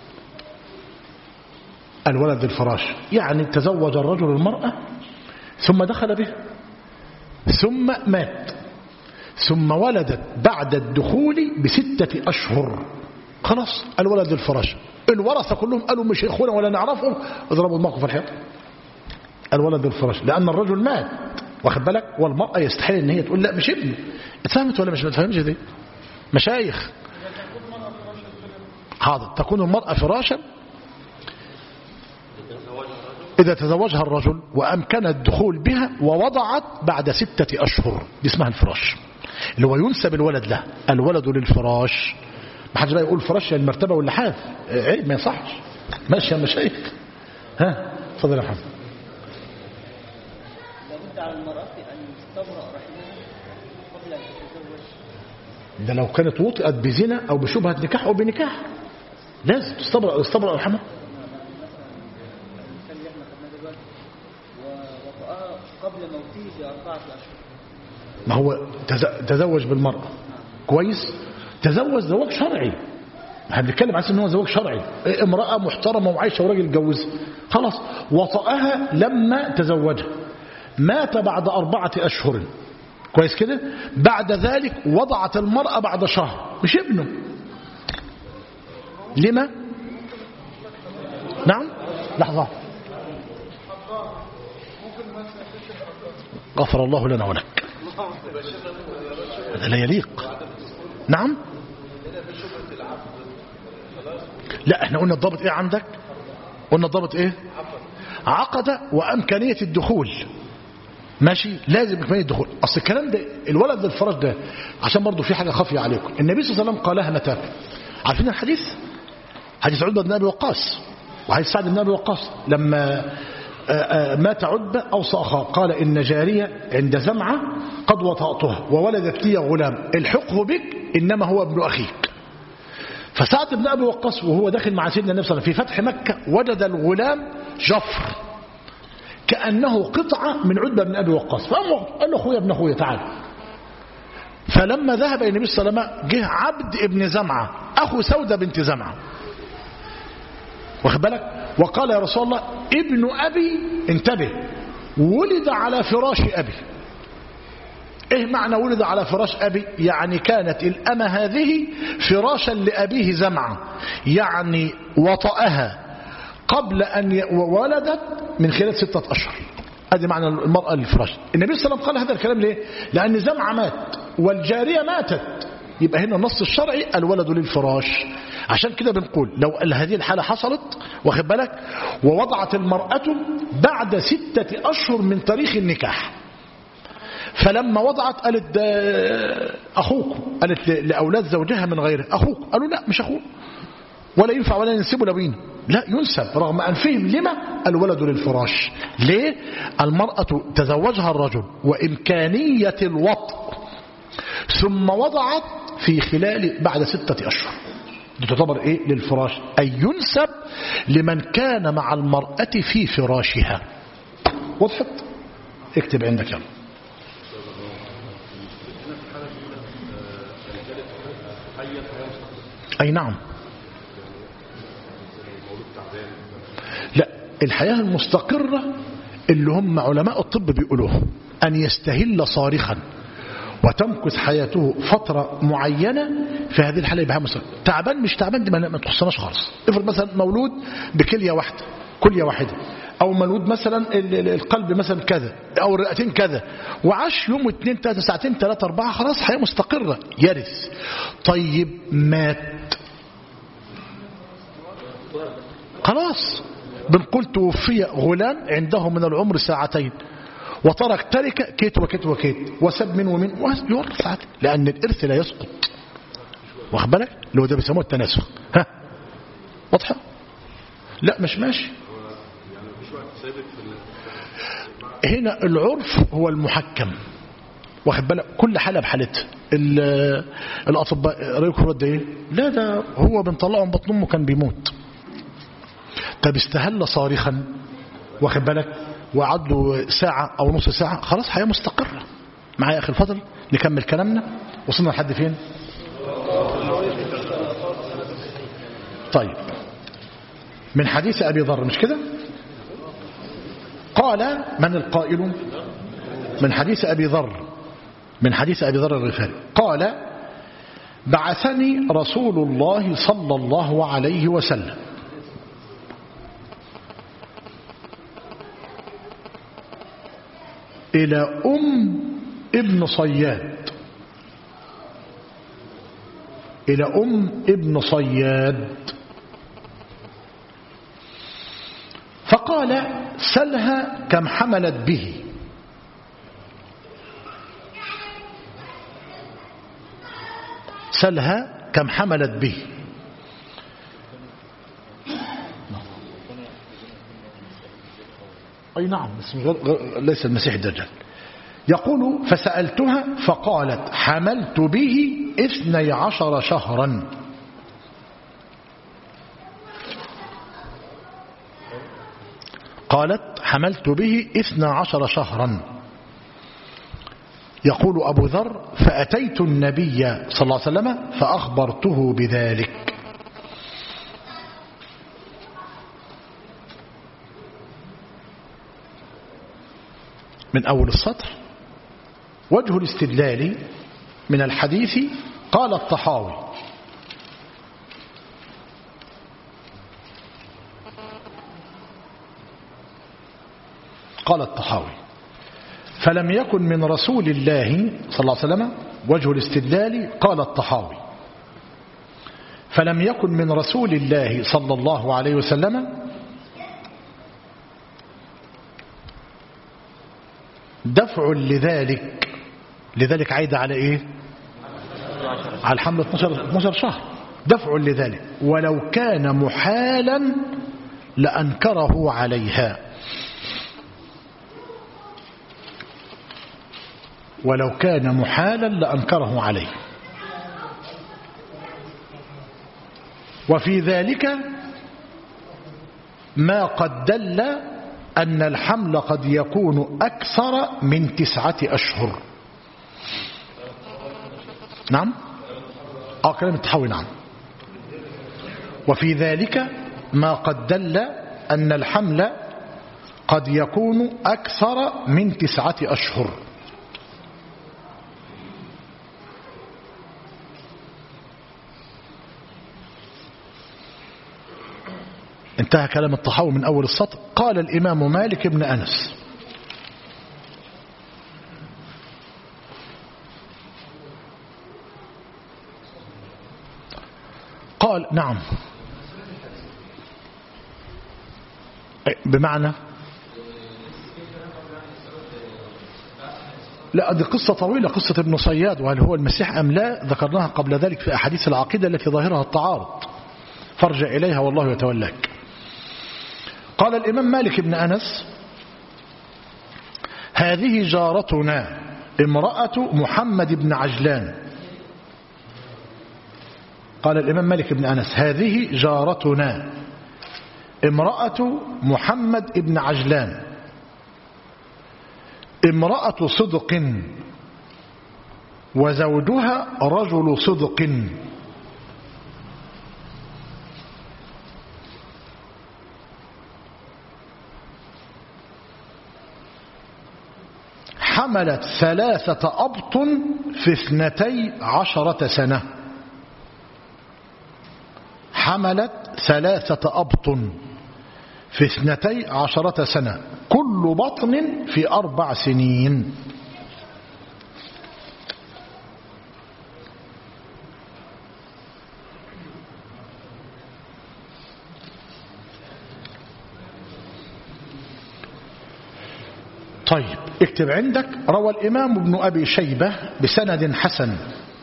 الولد للفراش يعني تزوج الرجل المرأة ثم دخل بها ثم مات ثم ولدت بعد الدخول بستة أشهر خلاص الولد للفراش الورثة كلهم قالوا مش إخونا ولا نعرفهم اضربوا دماغكم في الحيط الولد للفراش لأن الرجل مات واخد بالك والمرأة يستحيل ان هي تقول لا مش ابني اتفهمت ولا مش متفهمش دي مشايخ حاضر تكون المرأة فراشا إذا تزوجها الرجل وأمكن الدخول بها ووضعت بعد ستة أشهر دي اسمها الفراش اللي هو ينسب الولد له الولد للفراش ما حدش بقى يقول فراش يا المرتبة واللحاف عيب ما يصحش ماشي يا مشايخ ها اتفضل يا محمد لابد على المرأة أن تستبرأ رحمها قبل أن تتزوج ده لو كانت وطئت بزنا أو بشبهة نكاح أو بنكاح لازم تستبرأ تستبرأ رحمها المثال اللي احنا خدناه دلوقتي ووطأها قبل موته بأربعة أشهر ما هو تز- تزوج بالمرأة كويس تزوج زواج شرعي احنا بنتكلم على ان هو زواج شرعي إيه، امرأة محترمة وعايشة وراجل جوزها خلاص وطأها لما تزوجها مات بعد أربعة أشهر كويس كده بعد ذلك وضعت المرأة بعد شهر مش ابنه لما نعم لحظة غفر الله لنا ولك هذا لا يليق نعم لا احنا قلنا الضابط ايه عندك قلنا الضابط ايه عقد وامكانية الدخول ماشي لازم امكانية الدخول اصل الكلام ده الولد للفرج ده عشان برضو في حاجة خافية عليكم النبي صلى الله عليه وسلم قالها متى عارفين الحديث حديث عتبة بن ابي وقاص وحديث سعد بن ابي وقاص لما آه، آه، مات عتبة أوصى أخاه قال إن جارية عند زمعة قد وطأتها وولدت لي غلام الحقه بك إنما هو ابن أخيك فسعد بن أبي وقاص وهو داخل مع سيدنا النبي صلى الله عليه وسلم في فتح مكة وجد الغلام جفر كأنه قطعة من عتبة بن أبي وقاص فأمه قال له أخويا ابن أخويا تعال فلما ذهب إلى النبي صلى الله عليه وسلم جه عبد ابن زمعة أخو سودة بنت زمعة واخد بالك وقال يا رسول الله ابن أبي انتبه ولد على فراش أبي ايه معنى ولد على فراش أبي يعني كانت الأمة هذه فراشا لأبيه زمعة يعني وطأها قبل أن ي... ولدت من خلال ستة أشهر هذه معنى المرأة للفراش النبي صلى الله عليه وسلم قال هذا الكلام ليه لأن زمعة مات والجارية ماتت يبقى هنا النص الشرعي الولد للفراش عشان كده بنقول لو هذه الحالة حصلت واخد بالك ووضعت المرأة بعد ستة أشهر من تاريخ النكاح فلما وضعت قالت ده أخوكم قالت لأولاد زوجها من غيره أخوك قالوا لا مش أخوك ولا ينفع ولا ينسبه لبين لا ينسب رغم أنفهم لما الولد للفراش ليه المرأة تزوجها الرجل وإمكانية الوطء ثم وضعت في خلال بعد ستة أشهر دي تعتبر إيه للفراش أي ينسب لمن كان مع المرأة في فراشها وضحت اكتب عندك يلا أي نعم لا الحياة المستقرة اللي هم علماء الطب بيقولوها أن يستهل صارخا وتمكث حياته فترة معينة في هذه الحالة يبقى مستقر تعبان مش تعبان دي ما تخصناش خالص افرض مثلا مولود بكلية واحدة كلية واحدة أو مولود مثلا القلب مثلا كذا أو الرئتين كذا وعاش يوم واثنين ثلاثة ساعتين ثلاثة أربعة خلاص حياة مستقرة يرث طيب مات خلاص بنقول توفي غلام عنده من العمر ساعتين وترك تركة كيت وكيت وكيت وسب من ومن يورث عادي لأن الإرث لا يسقط واخد بالك اللي هو ده بيسموه التناسخ ها واضحة لا مش ماشي هنا العرف هو المحكم واخد بالك كل حالة بحالتها ال- الأطباء رأيكم الواد ده ايه لا ده هو بنطلعه من بطن أمه كان بيموت طب استهل صارخا واخد بالك وقعد له ساعة أو نص ساعة خلاص حياة مستقرة معايا يا أخي الفضل نكمل كلامنا وصلنا لحد فين طيب من حديث أبي ذر مش كده قال من القائل من حديث أبي ذر من حديث أبي ذر الغفاري قال بعثني رسول الله صلى الله عليه وسلم إلى أم ابن صياد إلى أم ابن صياد فقال سلها كم حملت به سلها كم حملت به أي نعم بس غير غير ليس المسيح الدجال يقول فسألتها فقالت حملت به اثني عشر شهرا قالت حملت به اثنى عشر شهرا يقول أبو ذر فأتيت النبي صلى الله عليه وسلم فأخبرته بذلك من أول السطر وجه الاستدلال من الحديث قال الطحاوي قال الطحاوي فلم يكن من رسول الله صلى الله عليه وسلم وجه الاستدلال قال الطحاوي فلم يكن من رسول الله صلى الله عليه وسلم دفع لذلك لذلك عايد على ايه على الحمل 12, 12 شهر دفع لذلك ولو كان محالا لأنكره عليها ولو كان محالا لأنكره عليه وفي ذلك ما قد دل أن الحمل قد يكون أكثر من تسعة أشهر نعم آه كلام التحوي نعم وفي ذلك ما قد دل أن الحمل قد يكون أكثر من تسعة أشهر انتهى كلام الطحاوي من أول السطر قال الإمام مالك بن أنس قال نعم بمعنى لا دي قصة طويلة قصة ابن صياد وهل هو المسيح أم لا ذكرناها قبل ذلك في أحاديث العقيدة التي ظاهرها التعارض فارجع إليها والله يتولاك قال الإمام مالك بن أنس هذه جارتنا امرأة محمد بن عجلان قال الإمام مالك بن أنس هذه جارتنا امرأة محمد بن عجلان امرأة صدق وزوجها رجل صدق حملت ثلاثة أبط في اثنتي عشرة سنة حملت ثلاثة أبط في اثنتي عشرة سنة كل بطن في أربع سنين طيب اكتب عندك روى الإمام ابن أبي شيبة بسند حسن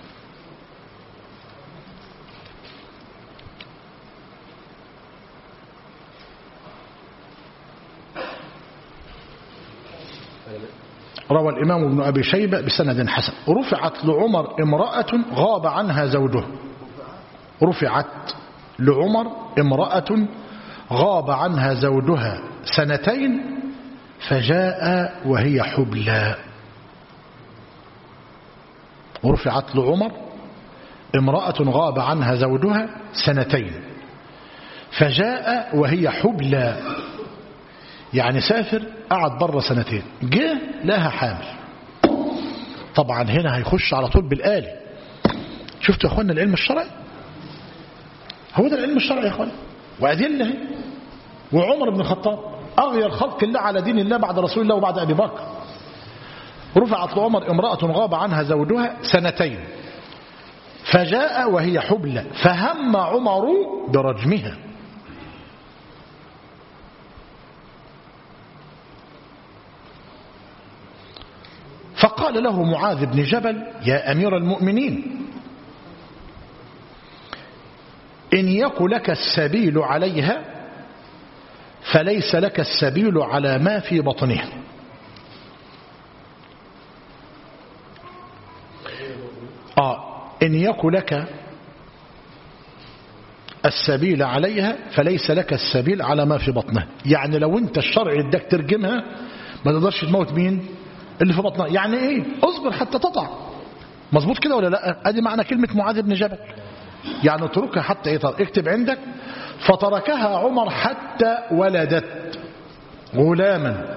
روى الإمام ابن أبي شيبة بسند حسن رفعت لعمر امرأة غاب عنها زوجه رفعت لعمر امرأة غاب عنها زوجها سنتين فجاء وهي حبلى رفعت لعمر امرأة غاب عنها زوجها سنتين فجاء وهي حبلى يعني سافر قعد بره سنتين جه لها حامل طبعا هنا هيخش على طول بالآلي شفتوا يا اخوانا العلم الشرعي هو ده العلم الشرعي يا اخوانا وأدلة اهي وعمر بن الخطاب أغير خلق الله على دين الله بعد رسول الله وبعد أبي بكر رفعت لعمر امرأة غاب عنها زوجها سنتين فجاء وهي حبلى فهم عمر برجمها فقال له معاذ بن جبل يا أمير المؤمنين إن يك لك السبيل عليها فليس لك السبيل على ما في بطنها آه إن يك لك السبيل عليها فليس لك السبيل على ما في بطنها يعني لو انت الشرع اداك ترجمها ما تقدرش تموت مين اللي في بطنها يعني ايه اصبر حتى تطع مظبوط كده ولا لا ادي معنى كلمة معاذ بن جبل يعني اتركها حتى ايه طب اكتب عندك فتركها عمر حتى ولدت غلاما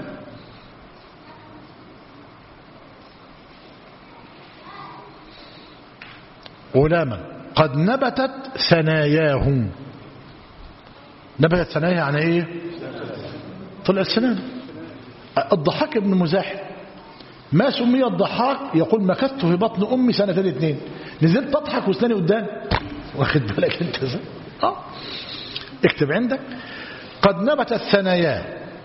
غلاما قد نبتت ثناياه نبتت ثناياه يعني ايه طلعت سنان الضحاك ابن مزاحم ما سمي الضحاك يقول مكثت في بطن امي سنتين اتنين نزلت تضحك واسناني قدام واخد بالك انت ازاي اه اكتب عندك قد نبتت ثناياه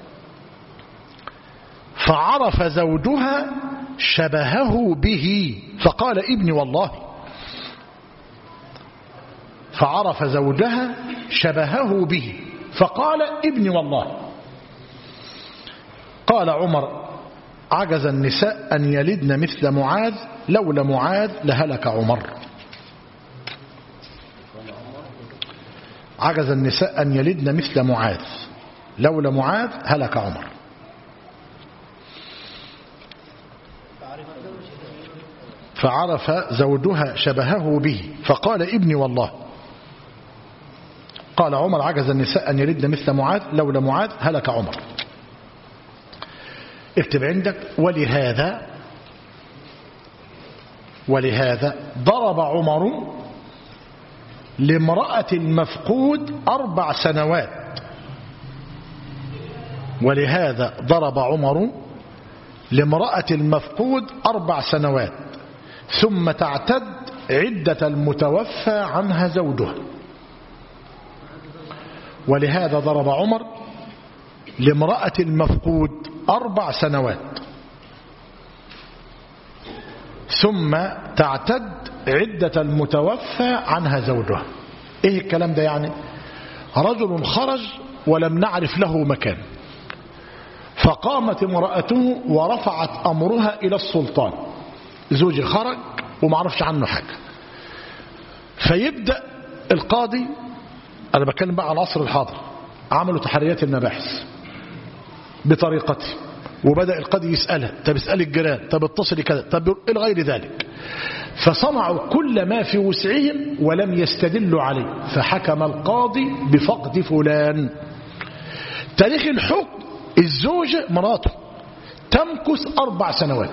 فعرف زوجها شبهه به فقال ابني والله فعرف زوجها شبهه به فقال ابني والله قال عمر عجز النساء أن يلدن مثل معاذ لولا معاذ لهلك عمر عجز النساء أن يلدن مثل معاذ لولا معاذ هلك عمر فعرف زوجها شبهه به فقال ابني والله قال عمر عجز النساء أن يلدن مثل معاذ لولا معاذ هلك عمر اكتب عندك ولهذا ولهذا ضرب عمر لامرأة المفقود أربع سنوات ولهذا ضرب عمر لامرأة المفقود أربع سنوات ثم تعتد عدة المتوفى عنها زوجها ولهذا ضرب عمر لامرأة المفقود أربع سنوات ثم تعتد عدة المتوفى عنها زوجها ايه الكلام ده يعني رجل خرج ولم نعرف له مكان فقامت امرأته ورفعت أمرها إلى السلطان زوجي خرج وما عرفش عنه حاجة فيبدأ القاضي أنا بتكلم بقى على العصر الحاضر عملوا تحريات المباحث بطريقته وبدأ القاضي يسألها طب اسأل الجيران طب اتصلي كذا طب إلى غير ذلك فصنعوا كل ما في وسعهم ولم يستدلوا عليه فحكم القاضي بفقد فلان تاريخ الحكم الزوجة مراته تمكث أربع سنوات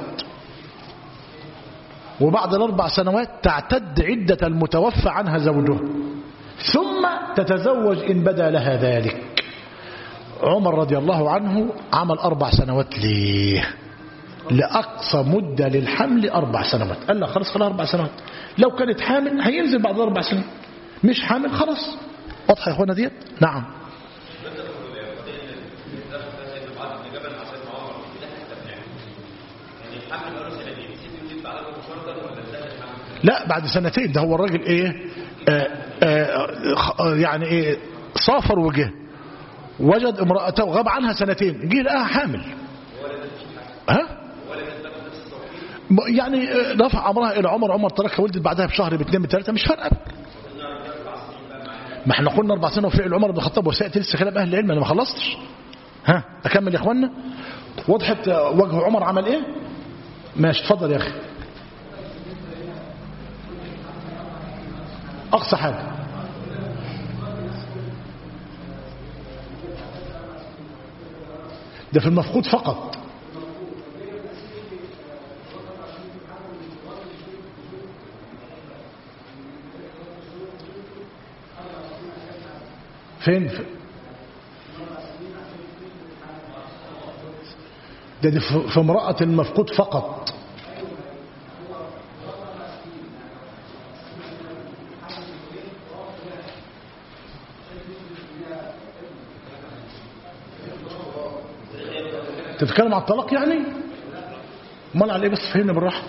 وبعد الأربع سنوات تعتد عدة المتوفى عنها زوجها ثم تتزوج إن بدا لها ذلك عمر رضي الله عنه عمل أربع سنوات ليه لأقصى مدة للحمل أربع سنوات قال لا خلاص خلاص أربع سنوات لو كانت حامل هينزل بعد أربع سنوات مش حامل خلاص واضحة يا أخوانا ديت نعم لا بعد سنتين ده هو الراجل ايه آه آه خ- آه، يعني ايه سافر وجه وجد امرأته غاب عنها سنتين جه لقاها حامل ها م- يعني آه، رفع امرها الى عمر عمر تركها ولدت بعدها بشهر باثنين بثلاثه مش فارقه ما احنا قلنا اربع سنين وفعل عمر بن الخطاب وسياتي لسه كلام اهل العلم انا ما خلصتش ها اكمل يا اخوانا وضحت آه، وجه عمر عمل ايه ماشي اتفضل يا اخي اقصى حاجه ده في المفقود فقط فين في ده دي في في امرأة المفقود فقط تتكلم على الطلاق يعني امال على ايه بس فهمني بالراحه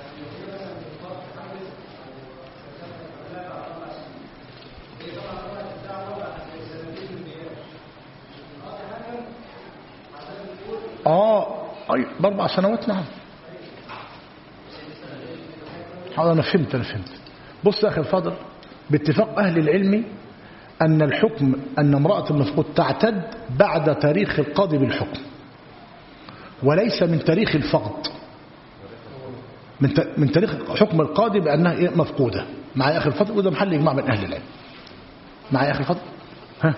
اه اي باربع سنوات نعم حاضر انا فهمت انا فهمت بص يا اخي الفاضل باتفاق اهل العلم ان الحكم ان امراه المفقود تعتد بعد تاريخ القاضي بالحكم وليس من تاريخ الفقد من ت- من تاريخ حكم القاضي بانها إيه مفقوده مع يا اخي الفضل وده محل اجماع من اهل العلم مع يا اخي الفضل ها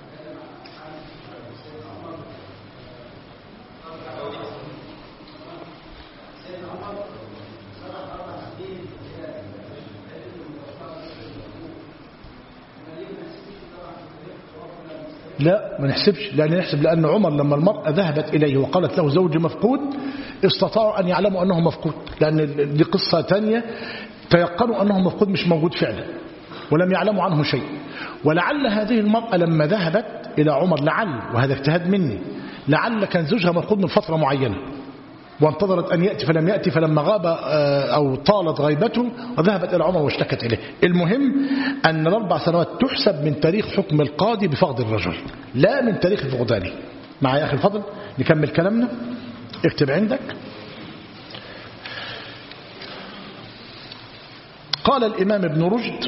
لا ما نحسبش لأن نحسب لأن عمر لما المرأة ذهبت إليه وقالت له زوجي مفقود استطاعوا أن يعلموا أنه مفقود لأن دي قصة تانية تيقنوا أنه مفقود مش موجود فعلا ولم يعلموا عنه شيء ولعل هذه المرأة لما ذهبت إلى عمر لعل وهذا اجتهاد مني لعل كان زوجها مفقود من فترة معينة وانتظرت أن يأتي فلم يأتي فلما غاب آه، أو طالت غيبته وذهبت إلى عمر واشتكت إليه المهم أن الأربع سنوات تحسب من تاريخ حكم القاضي بفقد الرجل لا من تاريخ فقدانه مع يا أخي الفضل نكمل كلامنا اكتب عندك قال الإمام ابن رشد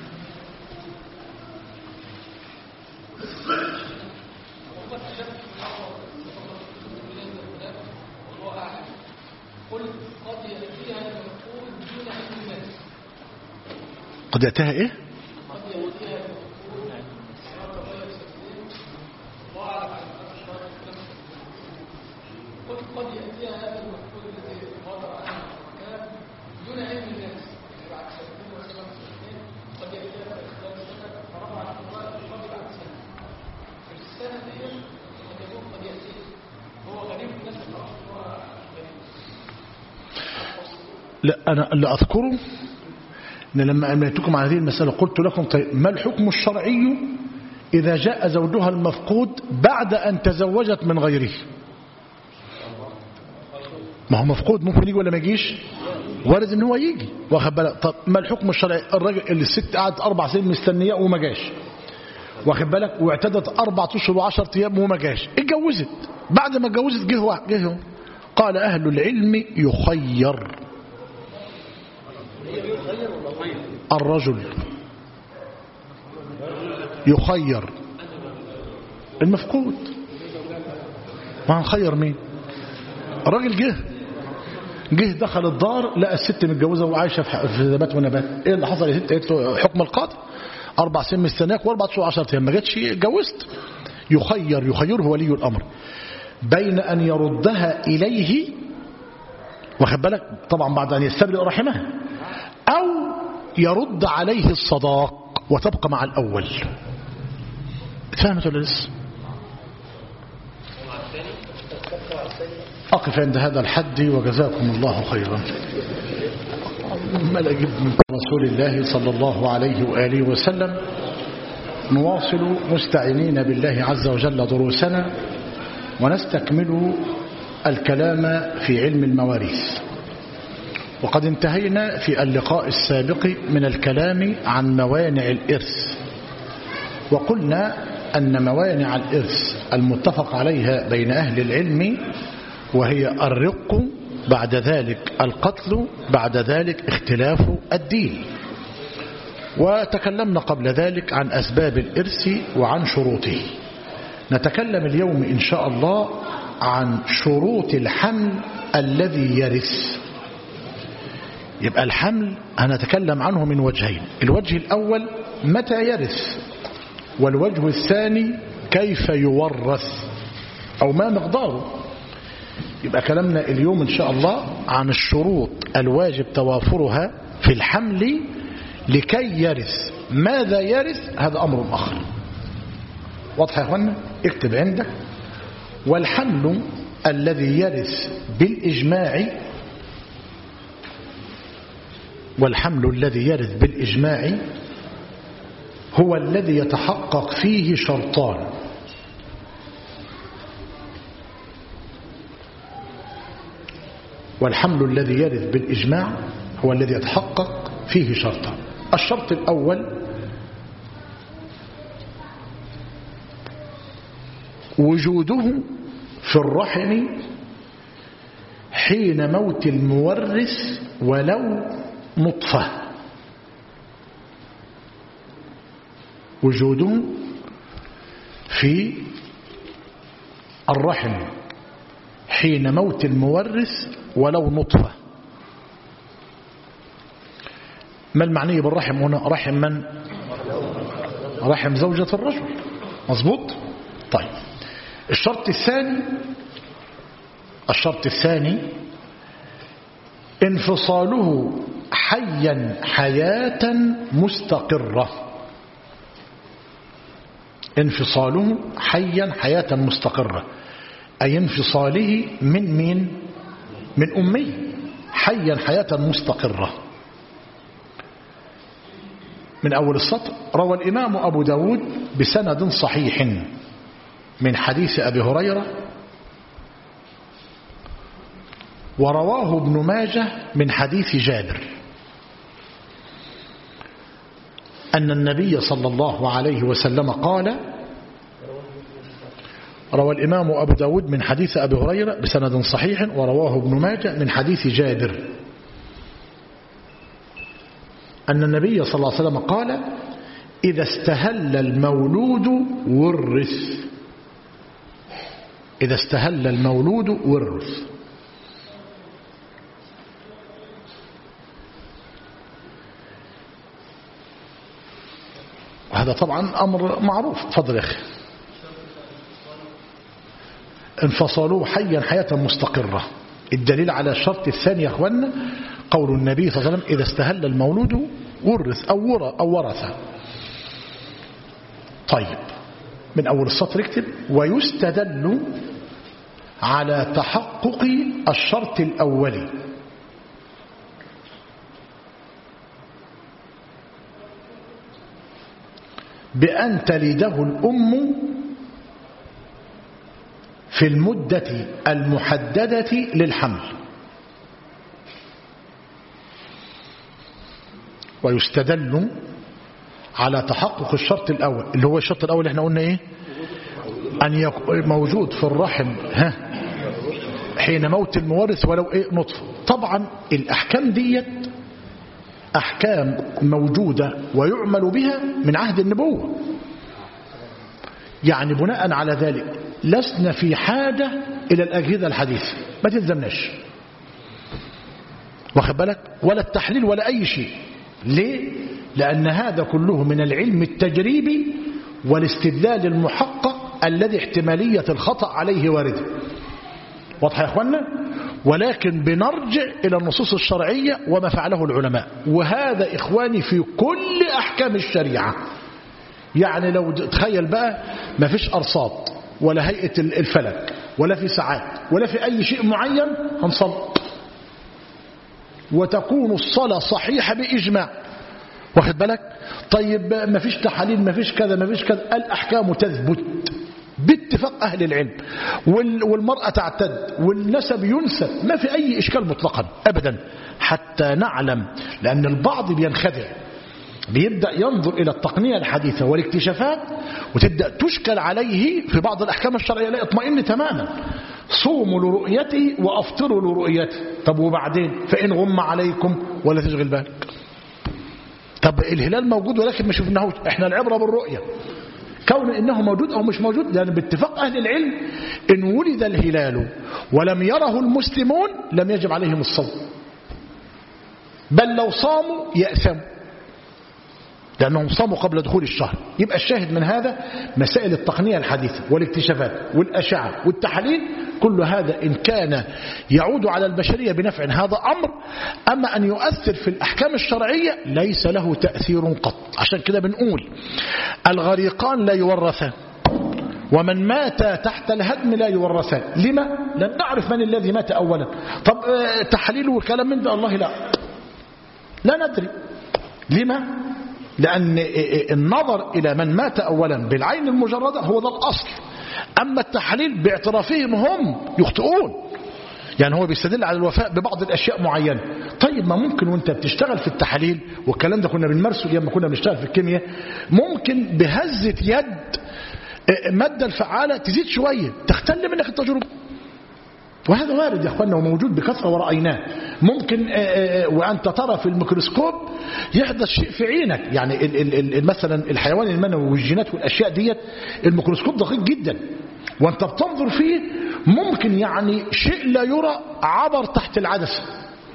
قد يأتيها إيه لا أنا اللي أذكره أن لما أمنيتكم عن هذه المسألة قلت لكم طيب ما الحكم الشرعي إذا جاء زوجها المفقود بعد أن تزوجت من غيره ما هو مفقود ممكن يجي ولا ما يجيش وارد ان هو يجي واخد بالك طب ما الحكم الشرعي الراجل اللي الست قعدت اربع سنين مستنياه وما جاش واخد بالك واعتدت اربع اشهر وعشر ايام وما جاش اتجوزت بعد ما اتجوزت جه واحد- جه هو. قال اهل العلم يخير الرجل يخير المفقود ما هنخير مين الراجل جه جه دخل الدار لقى الست متجوزه وعايشه في في نبات ونبات ايه اللي حصل يا ست قالت له حكم القاضي اربع سنين مستناك واربع شهور 10 ايام ما جاتش اتجوزت يخير يخيره ولي الامر بين ان يردها اليه واخد بالك طبعا بعد ان يستبرئ رحمها او يرد عليه الصداق وتبقى مع الاول اتفهمت ولا لسه أقف عند هذا الحد وجزاكم الله خيرا ما أجيب من رسول الله صلى الله عليه وآله وسلم نواصل مستعينين بالله عز وجل دروسنا ونستكمل الكلام في علم المواريث وقد انتهينا في اللقاء السابق من الكلام عن موانع الإرث وقلنا أن موانع الإرث المتفق عليها بين أهل العلم وهي الرق بعد ذلك القتل بعد ذلك اختلاف الدين وتكلمنا قبل ذلك عن أسباب الإرث وعن شروطه نتكلم اليوم إن شاء الله عن شروط الحمل الذي يرث يبقى الحمل هنتكلم عنه من وجهين الوجه الأول متى يرث والوجه الثاني كيف يورث أو ما مقداره يبقى كلامنا اليوم إن شاء الله عن الشروط الواجب توافرها في الحمل لكي يرث ماذا يرث هذا أمر آخر واضح يا أخوانا اكتب عندك والحمل الذي يرث بالإجماع والحمل الذي يرث بالإجماع هو الذي يتحقق فيه شرطان والحمل الذي يرث بالإجماع هو الذي يتحقق فيه شرطان الشرط الأول وجوده في الرحم حين موت المورث ولو نطفة وجوده في الرحم حين موت المورث ولو نطفة ما المعني بالرحم هنا رحم من رحم زوجة الرجل مظبوط طيب الشرط الثاني الشرط الثاني انفصاله حيا حياة مستقرة انفصاله حيا حياة مستقرة أي انفصاله من مين من أمي حيا حياة مستقرة من أول السطر روى الإمام أبو داود بسند صحيح من حديث أبي هريرة ورواه ابن ماجه من حديث جابر أن النبي صلى الله عليه وسلم قال روى الإمام أبو داود من حديث أبي هريرة بسند صحيح ورواه ابن ماجه من حديث جابر أن النبي صلى الله عليه وسلم قال إذا استهل المولود ورث إذا استهل المولود ورث وهذا طبعا أمر معروف فضل يا أخي انفصلوا حيا حياة مستقرة الدليل على الشرط الثاني يا أخوانا قول النبي صلى الله عليه وسلم إذا استهل المولود ورث أو, ور أو ورث طيب من أول السطر اكتب ويستدل على تحقق الشرط الأولي بأن تلده الأم في المدة المحددة للحمل ويستدل على تحقق الشرط الأول اللي هو الشرط الأول احنا قلنا ايه أن يكون موجود في الرحم ها حين موت المورث ولو ايه نطفة طبعا الأحكام ديت أحكام موجودة ويعمل بها من عهد النبوة يعني بناء على ذلك لسنا في حاجة إلى الأجهزة الحديثة ما تلزمناش واخد بالك ولا التحليل ولا أي شيء ليه؟ لأن هذا كله من العلم التجريبي والاستدلال المحقق الذي احتمالية الخطأ عليه واردة واضح يا أخوانا؟ ولكن بنرجع إلى النصوص الشرعية وما فعله العلماء وهذا إخواني في كل أحكام الشريعة يعني لو تخيل بقى ما فيش أرصاد ولا هيئة الفلك ولا في ساعات ولا في أي شيء معين هنصلي وتكون الصلاة صحيحة بإجماع واخد بالك طيب ما فيش تحاليل ما فيش كذا ما فيش كذا الأحكام تثبت باتفاق أهل العلم وال- والمرأة تعتد والنسب ينسب ما في أي إشكال مطلقا أبدا حتى نعلم لأن البعض بينخدع بيبدأ ينظر إلى التقنية الحديثة والاكتشافات وتبدأ تشكل عليه في بعض الأحكام الشرعية لا يطمئن تماما صوموا لرؤيته وأفطروا لرؤيته طب وبعدين فإن غم عليكم ولا تشغل بالك طب الهلال موجود ولكن ما شفناهوش احنا العبرة بالرؤية كون انه موجود او مش موجود لان باتفاق اهل العلم ان ولد الهلال ولم يره المسلمون لم يجب عليهم الصوم بل لو صاموا يأثموا لأنهم صاموا قبل دخول الشهر يبقى الشاهد من هذا مسائل التقنية الحديثة والاكتشافات والأشعة والتحاليل كل هذا إن كان يعود على البشرية بنفع هذا أمر أما أن يؤثر في الأحكام الشرعية ليس له تأثير قط عشان كده بنقول الغريقان لا يورثان ومن مات تحت الهدم لا يورثان لما؟ لم نعرف من الذي مات أولا طب آه، تحليل وكلام من ده الله لا لا ندري لما؟ لأن النظر إلى من مات أولا بالعين المجردة هو ده الأصل أما التحليل باعترافهم هم يخطئون يعني هو بيستدل على الوفاء ببعض الأشياء معينة طيب ما ممكن وانت بتشتغل في التحاليل والكلام ده كنا بنمارسه لما كنا بنشتغل في الكيمياء ممكن بهزة يد مادة الفعالة تزيد شوية تختل منك التجربة وهذا وارد يا اخوانا وموجود بكثره ورأيناه ممكن آه، آه، وانت ترى في الميكروسكوب يحدث شيء في عينك يعني ال- ال- ال- مثلا الحيوان المنوي والجينات والاشياء ديت الميكروسكوب دقيق جدا وانت بتنظر فيه ممكن يعني شيء لا يرى عبر تحت العدسه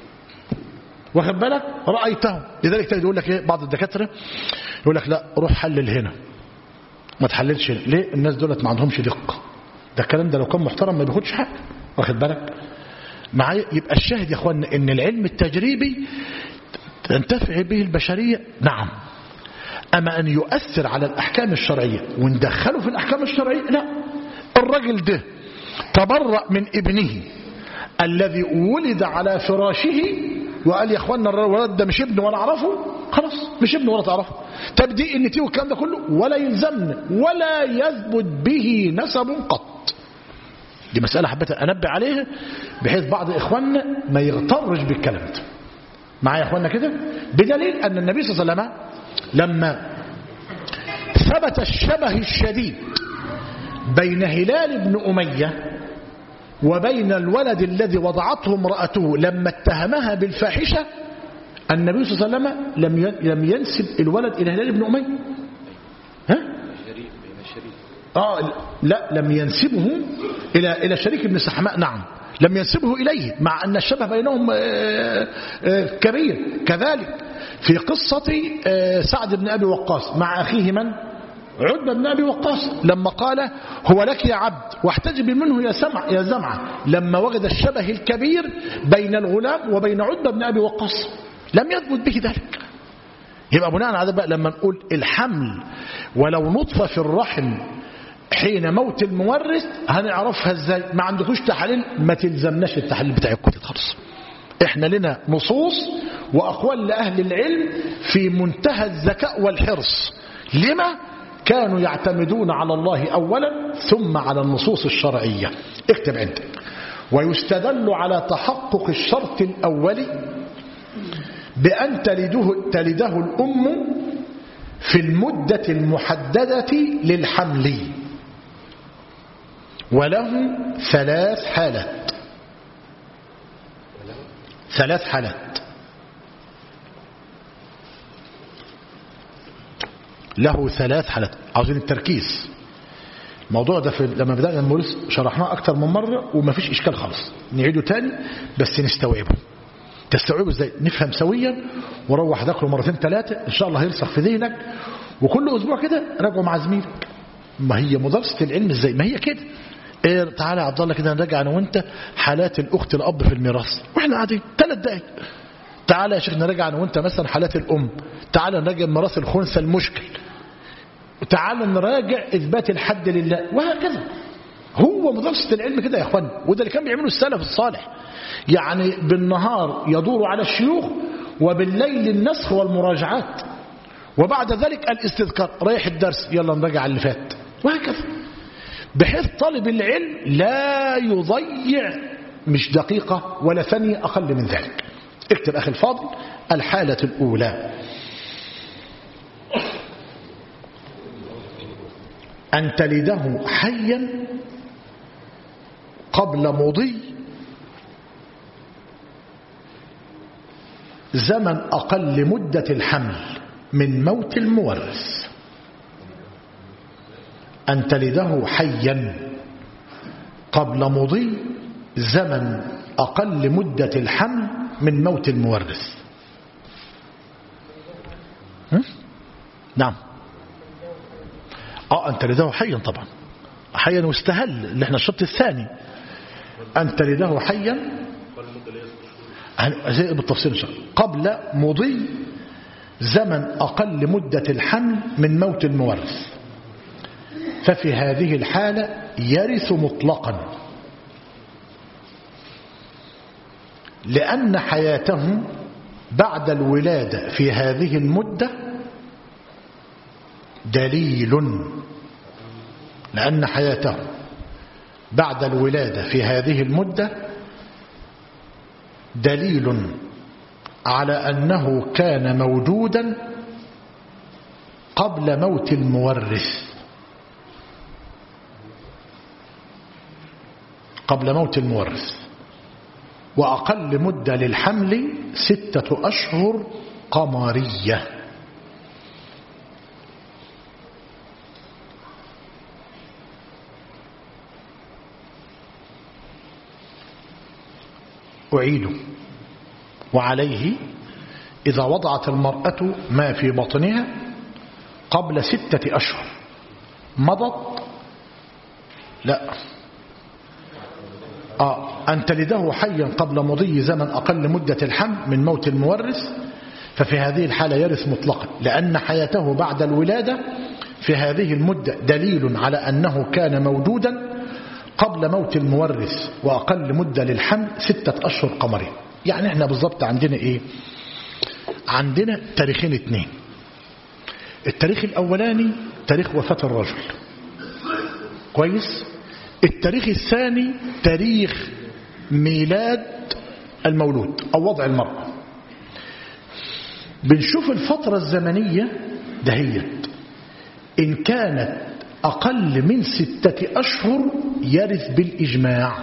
واخد بالك رايته لذلك تجد يقول لك ايه بعض الدكاتره يقول لك لا روح حلل هنا ما تحللش هنا ليه الناس دولت ما عندهمش دقه ده الكلام ده لو كان محترم ما بياخدش حاجه واخد بالك معايا يبقى الشاهد يا اخوانا ان العلم التجريبي تنتفع به البشريه نعم اما ان يؤثر على الاحكام الشرعيه وندخله في الاحكام الشرعيه لا الرجل ده تبرأ من ابنه الذي ولد على فراشه وقال يا اخوانا الولد ده مش ابن ولا اعرفه خلاص مش ابن ولا تعرفه تبديء النتي والكلام ده كله ولا يلزمنا ولا يثبت به نسب قط دي مسألة حبيت أنبه عليها بحيث بعض إخواننا ما يغترش بالكلام ده معايا يا إخواننا كده بدليل أن النبي صلى الله عليه وسلم لما ثبت الشبه الشديد بين هلال بن أمية وبين الولد الذي وضعته امرأته لما اتهمها بالفاحشة النبي صلى الله عليه وسلم لم ي- لم ينسب الولد إلى هلال بن أمية ها؟ آه لا لم ينسبه إلى إلى شريك بن سحماء نعم لم ينسبه إليه مع أن الشبه بينهم آه، آه، كبير كذلك في قصة آه، سعد بن أبي وقاص مع أخيه من؟ عتبة بن أبي وقاص لما قال هو لك يا عبد واحتجب منه يا سمع يا زمعة لما وجد الشبه الكبير بين الغلام وبين عتبة بن أبي وقاص لم يثبت به ذلك يبقى بناء على ده بقى لما نقول الحمل ولو نطفة في الرحم حين موت المورث هنعرفها ازاي ما عندكوش تحاليل ما تلزمناش التحاليل بتاع الكتب خالص احنا لنا نصوص واقوال لاهل العلم في منتهى الذكاء والحرص لما كانوا يعتمدون على الله اولا ثم على النصوص الشرعيه اكتب عندك ويستدل على تحقق الشرط الاولي بأن تلده, تلده الأم في المدة المحددة للحمل وله ثلاث حالات ثلاث حالات له ثلاث حالات عاوزين التركيز الموضوع ده في لما بدأنا المورس شرحناه أكتر من مرة وما فيش إشكال خالص نعيده تاني بس نستوعبه تستوعبه ازاي نفهم سويا وروح ذاكره مرتين ثلاثة ان شاء الله هيرسخ في ذهنك وكل اسبوع كده راجعه مع زميلك ما هي مدرسة العلم ازاي ما هي كده إيه تعالى يا عبد الله كده نراجع انا وانت حالات الاخت الاب في الميراث واحنا قاعدين ثلاث دقايق تعالى يا شيخ نراجع انا وانت مثلا حالات الام تعالى نراجع ميراث الخنثى المشكل تعالى نراجع اثبات الحد لله وهكذا هو مدرسة العلم كده يا اخوان وده اللي كان بيعمله السلف الصالح يعني بالنهار يدور على الشيوخ وبالليل النسخ والمراجعات وبعد ذلك الاستذكار رايح الدرس يلا نراجع اللي فات وهكذا بحيث طالب العلم لا يضيع مش دقيقة ولا ثانية أقل من ذلك اكتب أخي الفاضل الحالة الأولى أن تلده حيا قبل مضي زمن أقل مدة الحمل من موت المورث أن تلده حيا قبل مضي زمن أقل مدة الحمل من موت المورث هم؟ نعم اه أن تلده حيا طبعا حيا واستهل اللي احنا الشرط الثاني أن تلده حيا زي بالتفصيل إن شاء الله قبل مضي زمن أقل مدة الحمل من موت المورث ففي هذه الحالة يرث مطلقا لأن حياته بعد الولادة في هذه المدة دليل لأن حياته بعد الولادة في هذه المدة دليل على أنه كان موجودا قبل موت المورث قبل موت المورث وأقل مدة للحمل ستة أشهر قمرية أعيد وعليه إذا وضعت المرأة ما في بطنها قبل ستة أشهر مضت لا آه أن تلده حيا قبل مضي زمن أقل مدة الحمل من موت المورث ففي هذه الحالة يرث مطلقا لأن حياته بعد الولادة في هذه المدة دليل على أنه كان موجودا قبل موت المورث وأقل مدة للحمل ستة أشهر قمرية يعني احنا بالضبط عندنا ايه عندنا تاريخين اتنين التاريخ الأولاني تاريخ وفاة الرجل كويس التاريخ الثاني تاريخ ميلاد المولود أو وضع المرأة بنشوف الفترة الزمنية دهيت إن كانت أقل من ستة أشهر يرث بالإجماع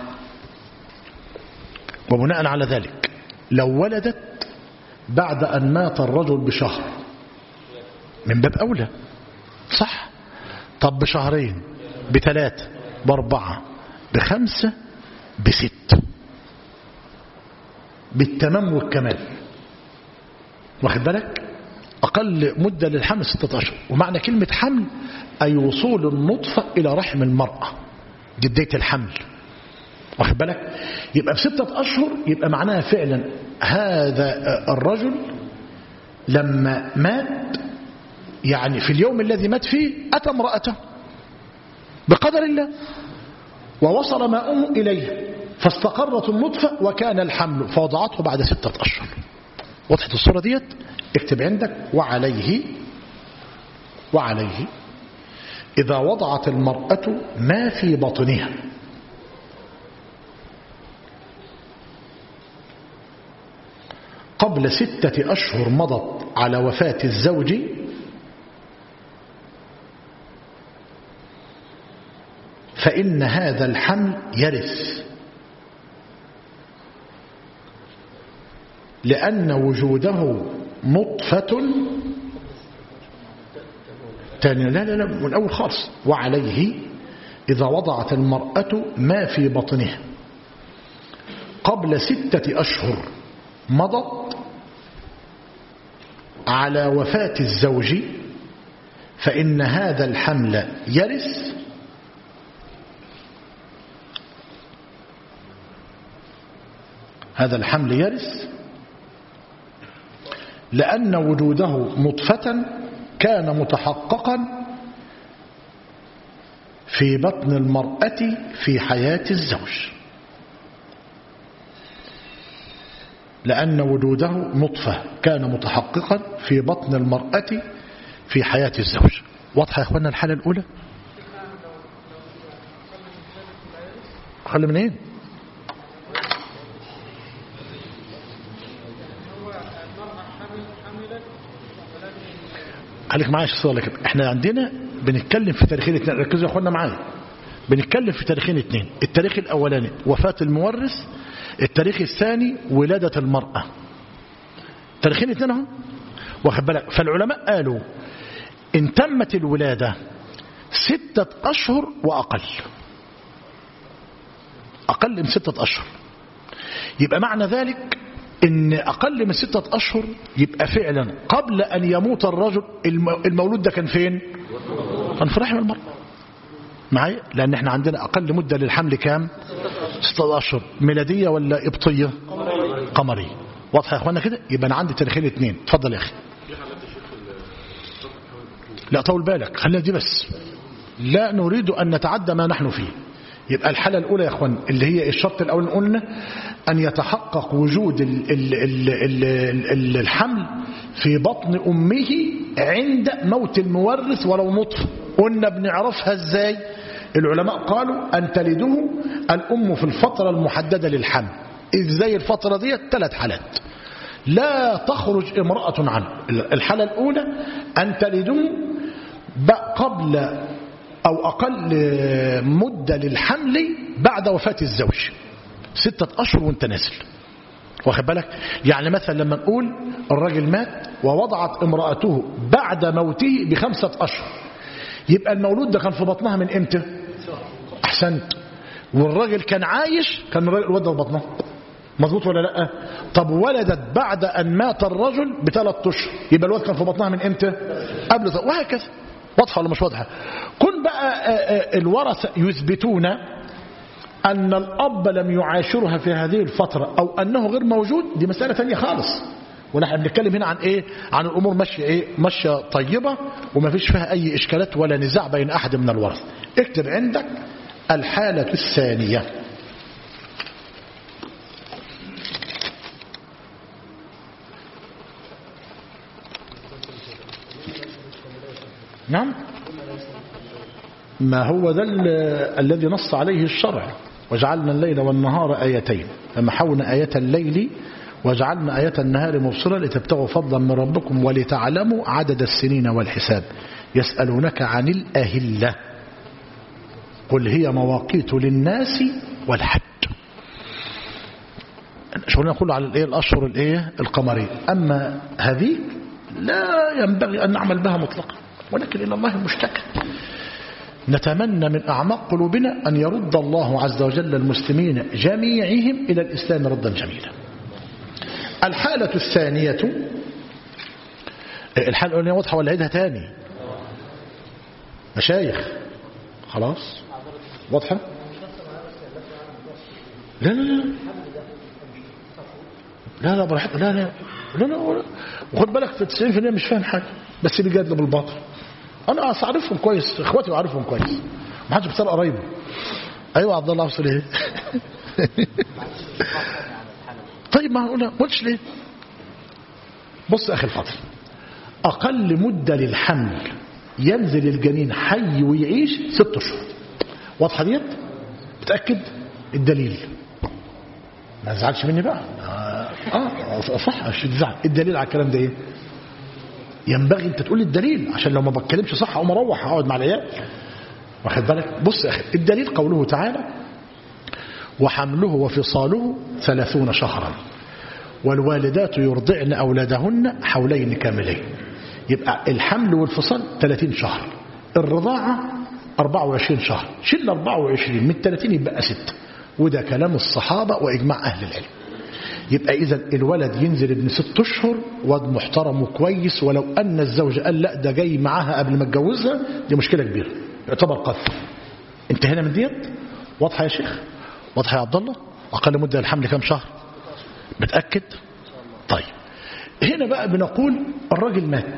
وبناء على ذلك لو ولدت بعد أن مات الرجل بشهر من باب أولى صح طب بشهرين بثلاثة بأربعة بخمسة بست بالتمام والكمال واخد بالك أقل مدة للحمل ستة أشهر ومعنى كلمة حمل أي وصول النطفة إلى رحم المرأة دي بداية الحمل واخد بالك يبقى بستة أشهر يبقى معناها فعلا هذا الرجل لما مات يعني في اليوم الذي مات فيه أتى امرأته بقدر الله ووصل ماؤه إليه فاستقرت النطفة وكان الحمل فوضعته بعد ستة أشهر وضحت الصورة ديت اكتب عندك وعليه وعليه إذا وضعت المرأة ما في بطنها قبل ستة أشهر مضت على وفاة الزوج فإن هذا الحمل يرث لأن وجوده نطفة تاني لا لا لا من أول خالص وعليه إذا وضعت المرأة ما في بطنها قبل ستة أشهر مضت على وفاة الزوج فإن هذا الحمل يرث هذا الحمل يرث لأن وجوده نطفة كان متحققا في بطن المرأة في حياة الزوج لأن وجوده نطفة كان متحققا في بطن المرأة في حياة الزوج واضحة يا أخوانا الحالة الأولى أقل من إيه خليك معايا شو لك احنا عندنا بنتكلم في تاريخين اتنين ركزوا يا اخوانا معايا بنتكلم في تاريخين اتنين التاريخ الاولاني وفاة المورث التاريخ الثاني ولادة المرأة تاريخين اتنين اهو واخد بالك فالعلماء قالوا ان تمت الولادة ستة اشهر واقل اقل من ستة اشهر يبقى معنى ذلك ان اقل من ستة اشهر يبقى فعلا قبل ان يموت الرجل الم- المولود ده كان فين كان في رحم المرأة معايا لان احنا عندنا اقل مدة للحمل كام ستة اشهر ميلادية ولا ابطية قمرية واضحة يا اخوانا كده يبقى انا عندي تاريخين اتنين اتفضل يا اخي لا طول بالك خلينا دي بس لا نريد أن نتعدى ما نحن فيه يبقى الحالة الأولى يا أخوان اللي هي الشرط الأول قلنا أن يتحقق وجود ال ال ال ال ال الحمل في بطن أمه عند موت المورث ولو نطفة قلنا بنعرفها إزاي العلماء قالوا أن تلده الأم في الفترة المحددة للحمل إزاي الفترة دي ثلاث حالات لا تخرج امرأة عنه الحالة الأولى أن تلده ب- قبل أو أقل مدة للحمل بعد وفاة الزوج ستة أشهر وانت نازل واخد بالك يعني مثلا لما نقول الراجل مات ووضعت امرأته بعد موته بخمسة أشهر يبقى المولود ده كان في بطنها من امتى أحسنت والراجل كان عايش كان الراجل الواد ده في بطنها مظبوط ولا لا طب ولدت بعد أن مات الرجل بثلاث أشهر يبقى الواد كان في بطنها من امتى قبل ذلك. وهكذا واضحة ولا مش واضحة كن بقى آه، آه، الورثة يثبتون أن الأب لم يعاشرها في هذه الفترة أو أنه غير موجود دي مسألة ثانية خالص ونحن بنتكلم هنا عن إيه عن الأمور ماشية إيه ماشية طيبة وما فيش فيها أي إشكالات ولا نزاع بين أحد من الورث اكتب عندك الحالة الثانية نعم ما هو ذا ال- الذي نص عليه الشرع وجعلنا الليل والنهار آيتين فمحونا آية الليل وجعلنا آية النهار مبصرة لتبتغوا فضلا من ربكم ولتعلموا عدد السنين والحساب يسألونك عن الأهلة قل هي مواقيت للناس والحج شغلنا نقول على الايه الاشهر الايه القمريه اما هذه لا ينبغي ان نعمل بها مطلقا ولكن الى الله المشتكى نتمنى من اعماق قلوبنا ان يرد الله عز وجل المسلمين جميعهم الى الاسلام ردا جميلا الحاله الثانيه الحاله الاولانيه واضحه ولا عيدها تاني مشايخ خلاص واضحه لا لا لا لا لا براحتك لا لا لا لا ولا- وخد بالك في 90% مش فاهم حاجه بس بيجادلوا بالباطل انا اعرفهم كويس اخواتي بعرفهم كويس ما حدش بيسال قرايبه ايوه يا عبد الله افصل ايه طيب ما هقولها ما قلتش ليه بص يا اخي الفاضل اقل مده للحمل ينزل الجنين حي ويعيش ست اشهر واضحه ديت متاكد الدليل ما تزعلش مني بقى اه صح مش تزعل الدليل على الكلام ده ايه ينبغي انت تقول لي الدليل عشان لو ما بتكلمش صح اقوم اروح اقعد مع العيال واخد بالك بص يا اخي الدليل قوله تعالى وحمله وفصاله ثلاثون شهرا والوالدات يرضعن أولادهن حولين كاملين يبقى الحمل والفصال 30 شهر الرضاعة 24 شهر شيل 24 من 30 يبقى 6 وده كلام الصحابة وإجماع أهل العلم يبقى إذا الولد ينزل ابن ست أشهر واد محترم وكويس ولو أن الزوج قال لا ده جاي معاها قبل ما اتجوزها دي مشكلة كبيرة يعتبر قذف انتهينا من ديت واضحة يا شيخ واضحة يا عبد الله أقل مدة الحمل كام شهر متأكد طيب هنا بقى بنقول الراجل مات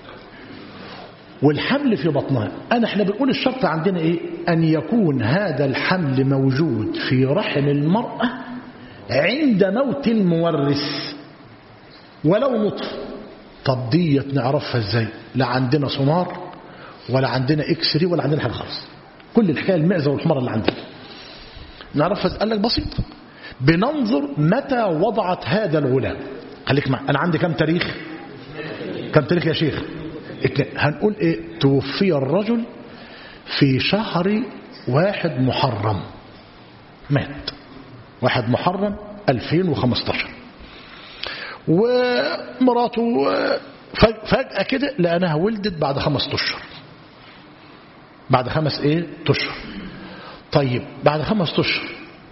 والحمل في بطنها أنا احنا بنقول الشرط عندنا إيه أن يكون هذا الحمل موجود في رحم المرأة عند موت المورث ولو نطف طب ديت نعرفها ازاي لا عندنا سونار ولا عندنا اكس ري ولا عندنا حاجه خالص كل الحكايه المعزه والحمار اللي عندنا نعرفها قال لك بسيط بننظر متى وضعت هذا الغلام خليك معي أنا عندي كم تاريخ كم تاريخ يا شيخ اتنين. هنقول ايه توفي الرجل في شهر واحد محرم مات واحد محرم 2015 ومراته فج- فجأة كده لأنها ولدت بعد خمس أشهر بعد خمس ايه أشهر طيب بعد خمس أشهر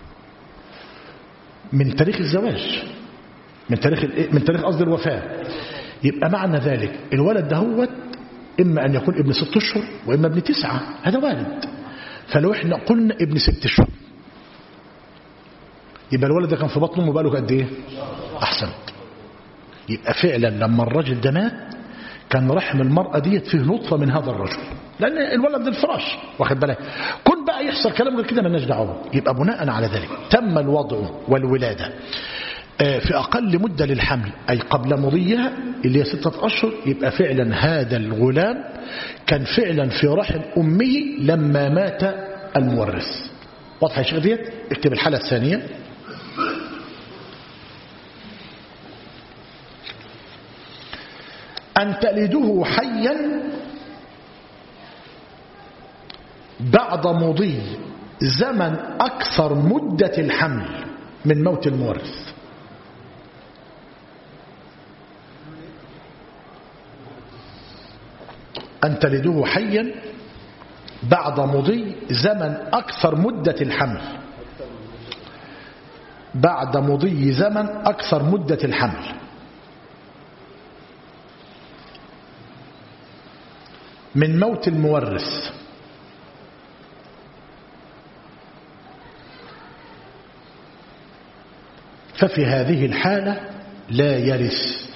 من تاريخ الزواج من تاريخ الإيه؟ من تاريخ قصدي الوفاة يبقى معنى ذلك الولد دهوت إما أن يكون ابن ست أشهر وإما ابن تسعة هذا والد فلو احنا قلنا ابن ست أشهر يبقى الولد ده كان في بطن امه بقاله قد ايه احسنت يبقى فعلا لما الراجل ده مات كان رحم المرأة ديت فيه نطفة من هذا الرجل لأن الولد ده الفراش واخد بالك كن بقى يحصل كلام غير كده مالناش دعوه يبقى بناء على ذلك تم الوضع والولادة آه، في أقل مدة للحمل أي قبل مضيها اللي هي ستة أشهر يبقى فعلا هذا الغلام كان فعلا في رحم أمه لما مات المورث واضحة يا شيخ ديت اكتب الحالة الثانية أن تلده حيا بعد مضي زمن أكثر مدة الحمل من موت المورث أن تلده حيا بعد مضي زمن أكثر مدة الحمل بعد مضي زمن أكثر مدة الحمل من موت المورث ففي هذه الحالة لا يرث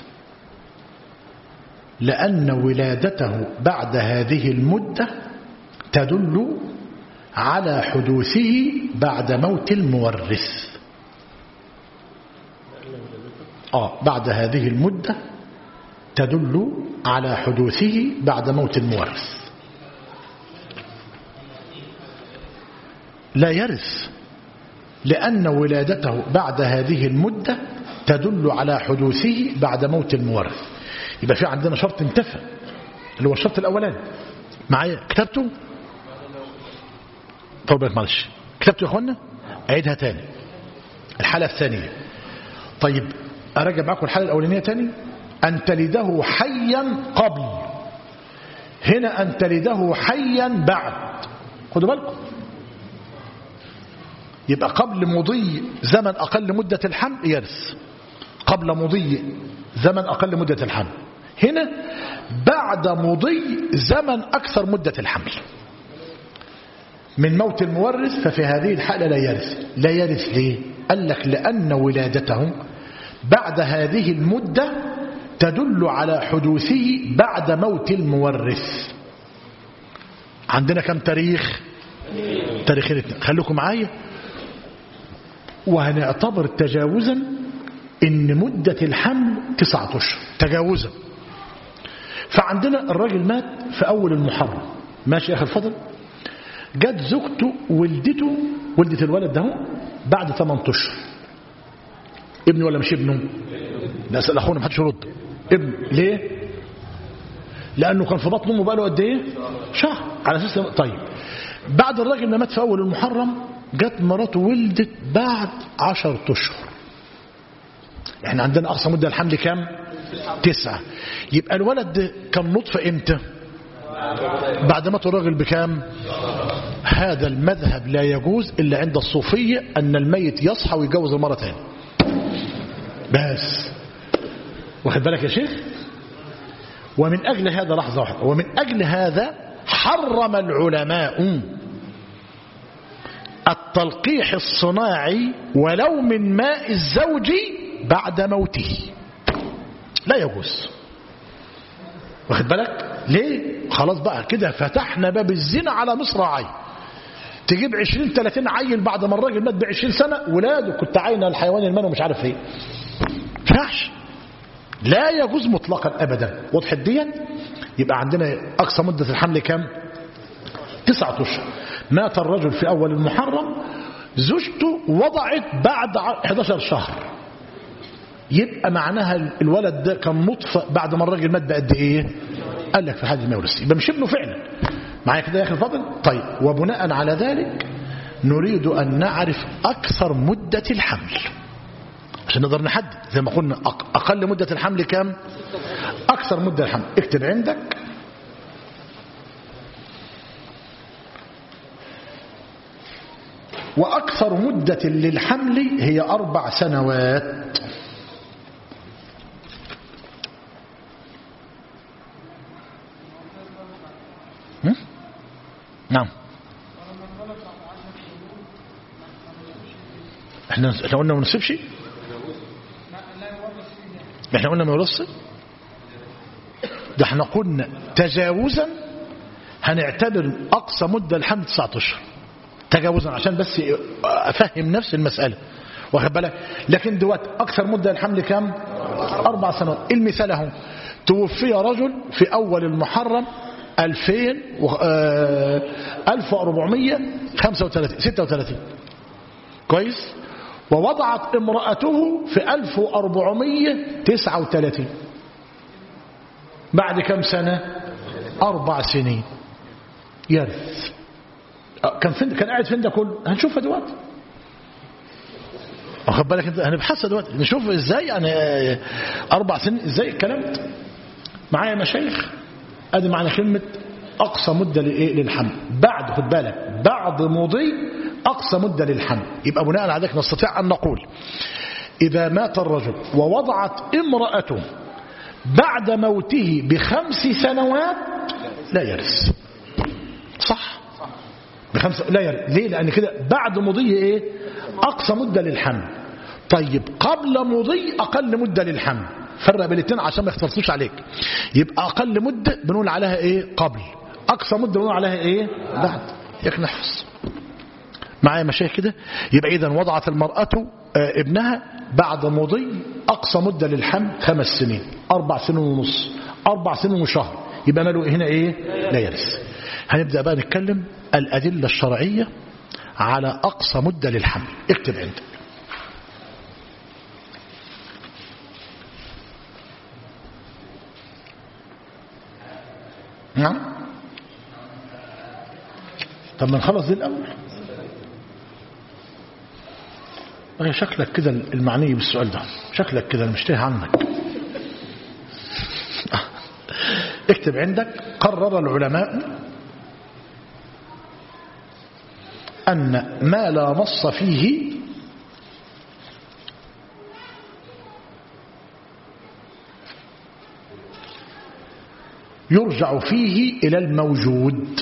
لأن ولادته بعد هذه المدة تدل على حدوثه بعد موت المورث آه بعد هذه المدة تدل على حدوثه بعد موت المورث لا يرث لأن ولادته بعد هذه المدة تدل على حدوثه بعد موت المورث يبقى في عندنا شرط انتفى اللي هو الشرط الأولاني معايا كتبته طول بالك معلش كتبته يا اخوانا اعيدها تاني الحالة الثانية طيب أراجع معكم الحالة الأولانية تاني أن تلده حيا قبل هنا أن تلده حيا بعد خدوا بالكم يبقى قبل مضي زمن أقل مدة الحمل يرث قبل مضي زمن أقل مدة الحمل هنا بعد مضي زمن أكثر مدة الحمل من موت المورث ففي هذه الحالة لا يرث لا يرث ليه قال لك لأن ولادته بعد هذه المدة تدل على حدوثه بعد موت المورث عندنا كم تاريخ تاريخين اتنين خليكم معايا وهنعتبر تجاوزا ان مدة الحمل تسعة اشهر تجاوزا فعندنا الراجل مات في اول المحرم ماشي يا اخي الفضل جت زوجته ولدته ولدت الولد ده بعد 8 اشهر ابن ولا مش ابنه لا اسال اخونا محدش يرد ابن ليه لانه كان في بطن امه بقاله قد ايه شهر على اساس طيب بعد الراجل ما مات في اول المحرم جت مراته ولدت بعد 10 اشهر احنا عندنا اقصى مده الحمل كام تسعة يبقى الولد ده كان نطفه امتى بعد مات الراجل بكام هذا المذهب لا يجوز إلا عند الصوفية أن الميت يصحى ويتجوز المرة تاني بس واخد بالك يا شيخ ومن أجل هذا لحظة واحدة ومن أجل هذا حرم العلماء التلقيح الصناعي ولو من ماء الزوج بعد موته لا يجوز واخد بالك ليه خلاص بقى كده فتحنا باب الزنا على مصراعي تجيب 20 30 عيل بعد ما الراجل مات ب 20 سنه ولاده كنت عاينه الحيوان المنوي ومش عارف ايه فيهاش لا يجوز مطلقا ابدا وضحت ديت يبقى عندنا اقصى مده الحمل كام تسعة اشهر مات الرجل في اول المحرم زوجته وضعت بعد ع- 11 شهر يبقى معناها الولد ده كان نطفة بعد ما الراجل مات بقد ايه قال لك في حاجة ما يورث يبقى مش ابنه فعلا معايا كده يا اخي الفاضل طيب وبناء على ذلك نريد أن نعرف أكثر مدة الحمل عشان نقدر نحدد زي ما قلنا أق- أقل مدة الحمل كام أكثر مدة الحمل اكتب عندك وأكثر مدة للحمل هي أربع سنوات هم؟ نعم احنا احنا قلنا ما نسيبش احنا قلنا ما يرص ده احنا قلنا تجاوزا هنعتبر اقصى مده الحمل 19 تجاوزا عشان بس افهم نفس المساله واخد بالك لكن دلوقتي اكثر مده الحمل كام اربع سنوات المثال اهو توفي رجل في اول المحرم 2000 و آه، 1435 36 كويس ووضعت امرأته في 1439 بعد كم سنة أربع سنين يرث آه، كان فين كان قاعد فين ده كله هنشوفها دلوقتي واخد بالك انت هنبحثها دلوقتي نشوف ازاي يعني آه، اربع سنين ازاي الكلام ده معايا مشايخ ادي معنى كلمه اقصى مده للايه للحمل بعد خد بالك بعد مضي اقصى مده للحمل يبقى بناء على ذلك نستطيع ان نقول اذا مات الرجل ووضعت امراته بعد موته بخمس سنوات لا يرث صح بخمس لا يرث ليه لان كده بعد مضي ايه اقصى مده للحمل طيب قبل مضي اقل مده للحمل فرق بين الاثنين عشان ما يختلطوش عليك يبقى اقل مده بنقول عليها ايه قبل اقصى مده بنقول عليها ايه بعد ياك نحفظ معايا مشايخ كده يبقى اذا وضعت المراه آه، ابنها بعد مضي اقصى مده للحمل خمس سنين اربع سنين ونص اربع سنين وشهر يبقى ماله هنا ايه لا يرث هنبدا بقى نتكلم الادله الشرعيه على اقصى مده للحمل اكتب عندك نعم طب ما نخلص دي الأول أخي شكلك كده المعني بالسؤال ده شكلك كده مش تايه عنك اكتب عندك قرر العلماء أن ما لا نص فيه يرجع فيه إلى الموجود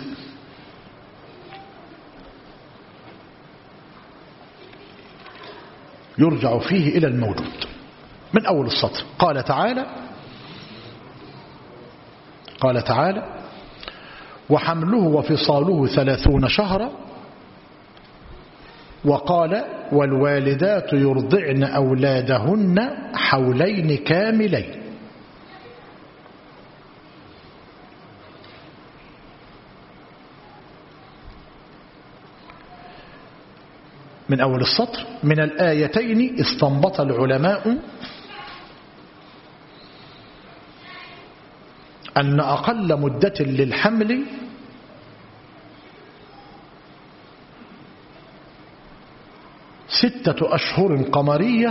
يرجع فيه إلى الموجود من أول السطر قال تعالى قال تعالى وحمله وفصاله ثلاثون شهرا وقال والوالدات يرضعن أولادهن حولين كاملين من أول السطر من الآيتين استنبط العلماء أن أقل مدة للحمل ستة أشهر قمرية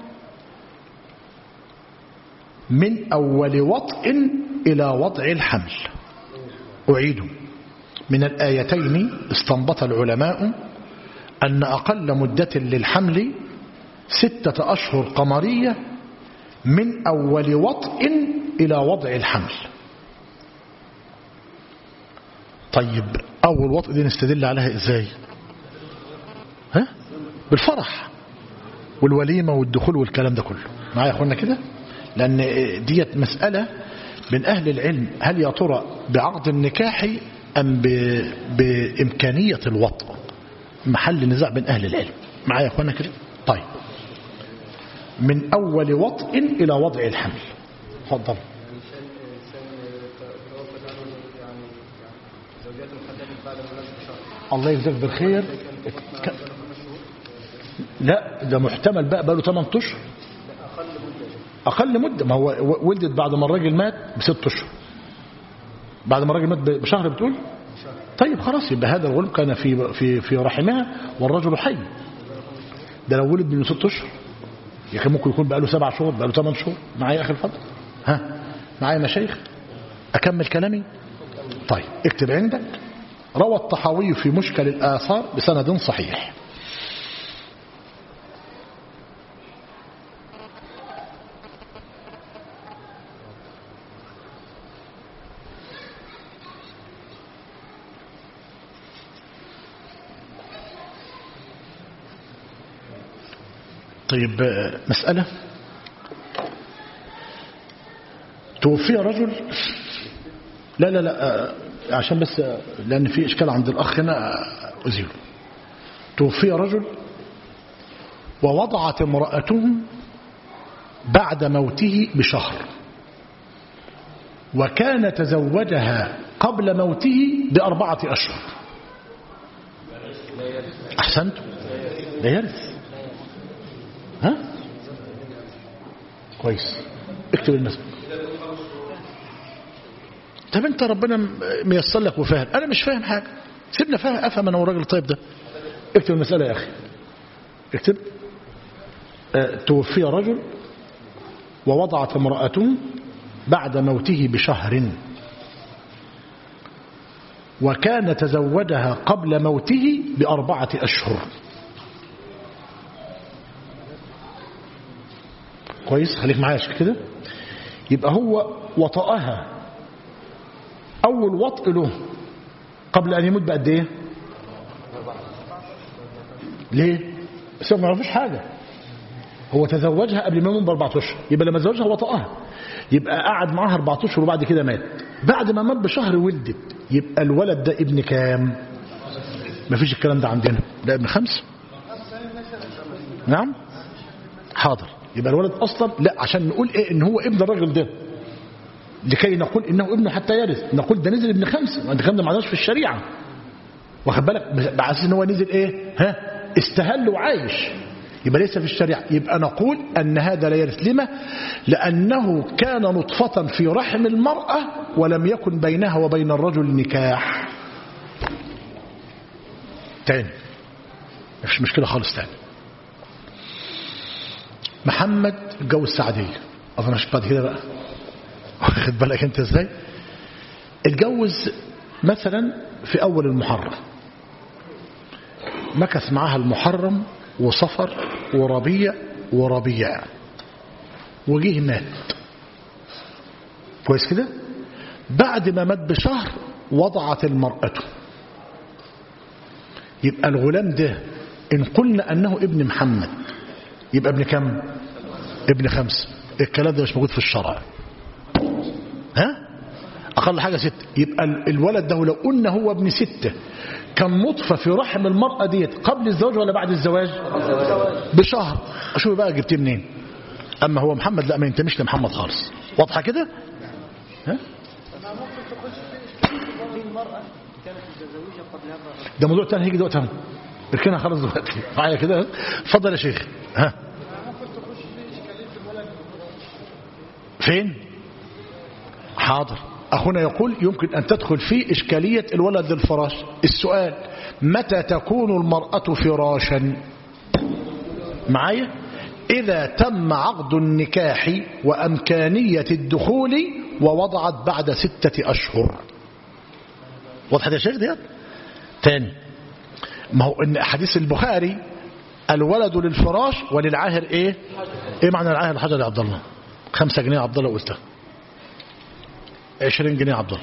من أول وطء إلى وضع الحمل أعيد من الآيتين استنبط العلماء أن أقل مدة للحمل ستة أشهر قمرية من أول وطء إلى وضع الحمل طيب أول وطء دي نستدل عليها إزاي ها؟ بالفرح والوليمة والدخول والكلام ده كله معايا يا أخوانا كده لأن ديت مسألة من أهل العلم هل يا ترى بعقد النكاح أم ب- بإمكانية الوطء محل نزاع بين أهل العلم معايا يا أخوانا كده طيب من أول وطء إلى وضع الحمل تفضل الإنسان إنسان توفى عنه يعني يعني زوجاته محددة بعد ما نزل بشهر الله يجزاك بالخير كان ك- خمس شهور لا ده محتمل بقى بقى له 8 اشهر اقل مده ما هو ولدت بعد ما الراجل مات بست اشهر بعد ما الراجل مات بشهر بتقول طيب خلاص يبقى هذا الغلام كان في في في رحمها والرجل حي ده لو ولد من ست اشهر يعني ممكن يكون بقى له سبع شهور بقى له ثمان شهور معايا اخي الفضل ها معايا مشايخ اكمل كلامي طيب اكتب عندك روى الطحاوي في مشكل الآثار بسند صحيح طيب آه، مسألة توفي رجل لا لا لا آه، عشان بس آه، لأن في إشكال عند الأخ هنا آه، أزيله توفي رجل ووضعت امرأته بعد موته بشهر وكان تزوجها قبل موته بأربعة أشهر أحسنت لا يرث ها كويس اكتب المسألة طب انت ربنا م- ميسر لك وفاهم انا مش فاهم حاجة سيبنا فاهم افهم انا والراجل الطيب ده اكتب المسألة يا اخي اكتب اه توفي رجل ووضعت امرأته بعد موته بشهر وكان تزوجها قبل موته بأربعة أشهر كويس خليك معايا عشان كده يبقى هو وطأها أول وطء له قبل أن يموت بقد إيه ليه بس هو ما يعرفوش حاجة هو تزوجها قبل ما يموت بأربعة أشهر يبقى لما تزوجها وطأها يبقى قعد معاها أربعة أشهر وبعد كده مات بعد ما مات بشهر ولدت يبقى الولد ده ابن كام ما فيش الكلام ده عندنا ده ابن خمس نعم حاضر يبقى الولد اصلا لا عشان نقول ايه ان هو ابن الراجل ده لكي نقول انه ابنه حتى يرث نقول ده نزل ابن خمس وانت الكلام ده ما عندناش في الشريعه واخد بالك بعد ان هو نزل ايه ها استهل وعايش يبقى ليس في الشريعه يبقى نقول ان هذا لا يرث لما لانه كان نطفه في رحم المراه ولم يكن بينها وبين الرجل نكاح تاني مفيش مشكله خالص تاني محمد اتجوز سعدية أظن مش بعد كده بقى واخد بالك انت ازاي اتجوز مثلا في أول المحرم مكث معاها المحرم وصفر وربيع وربيع وجيه مات كويس كده بعد ما مات بشهر وضعت المرأة يبقى الغلام ده إن قلنا أنه ابن محمد يبقى ابن كم ابن خمس الكلام ده مش موجود في الشرع ها أقل حاجة ست يبقى الولد ده لو قلنا هو ابن ستة كان نطفة في رحم المرأة ديت قبل الزواج ولا بعد الزواج بشهر أشوف بقى جبتيه منين أما هو محمد لا ما ينتميش لمحمد خالص واضحة كده ها في المرأة كانت متزوجة قبلها بأربعة ده موضوع تاني هيجي دلوقتي اهو اركنها خلاص دلوقتي معايا كده اتفضل يا شيخ ها فين حاضر أخونا يقول يمكن أن تدخل في إشكالية الولد الفراش السؤال متى تكون المرأة فراشا معايا إذا تم عقد النكاح وأمكانية الدخول ووضعت بعد ستة أشهر واضح يا شيخ ديت تاني ما هو ان حديث البخاري الولد للفراش وللعاهر ايه ايه معنى العاهر الحجر يا عبد الله خمسة جنيه يا عبد الله قلتها عشرين جنيه يا عبد الله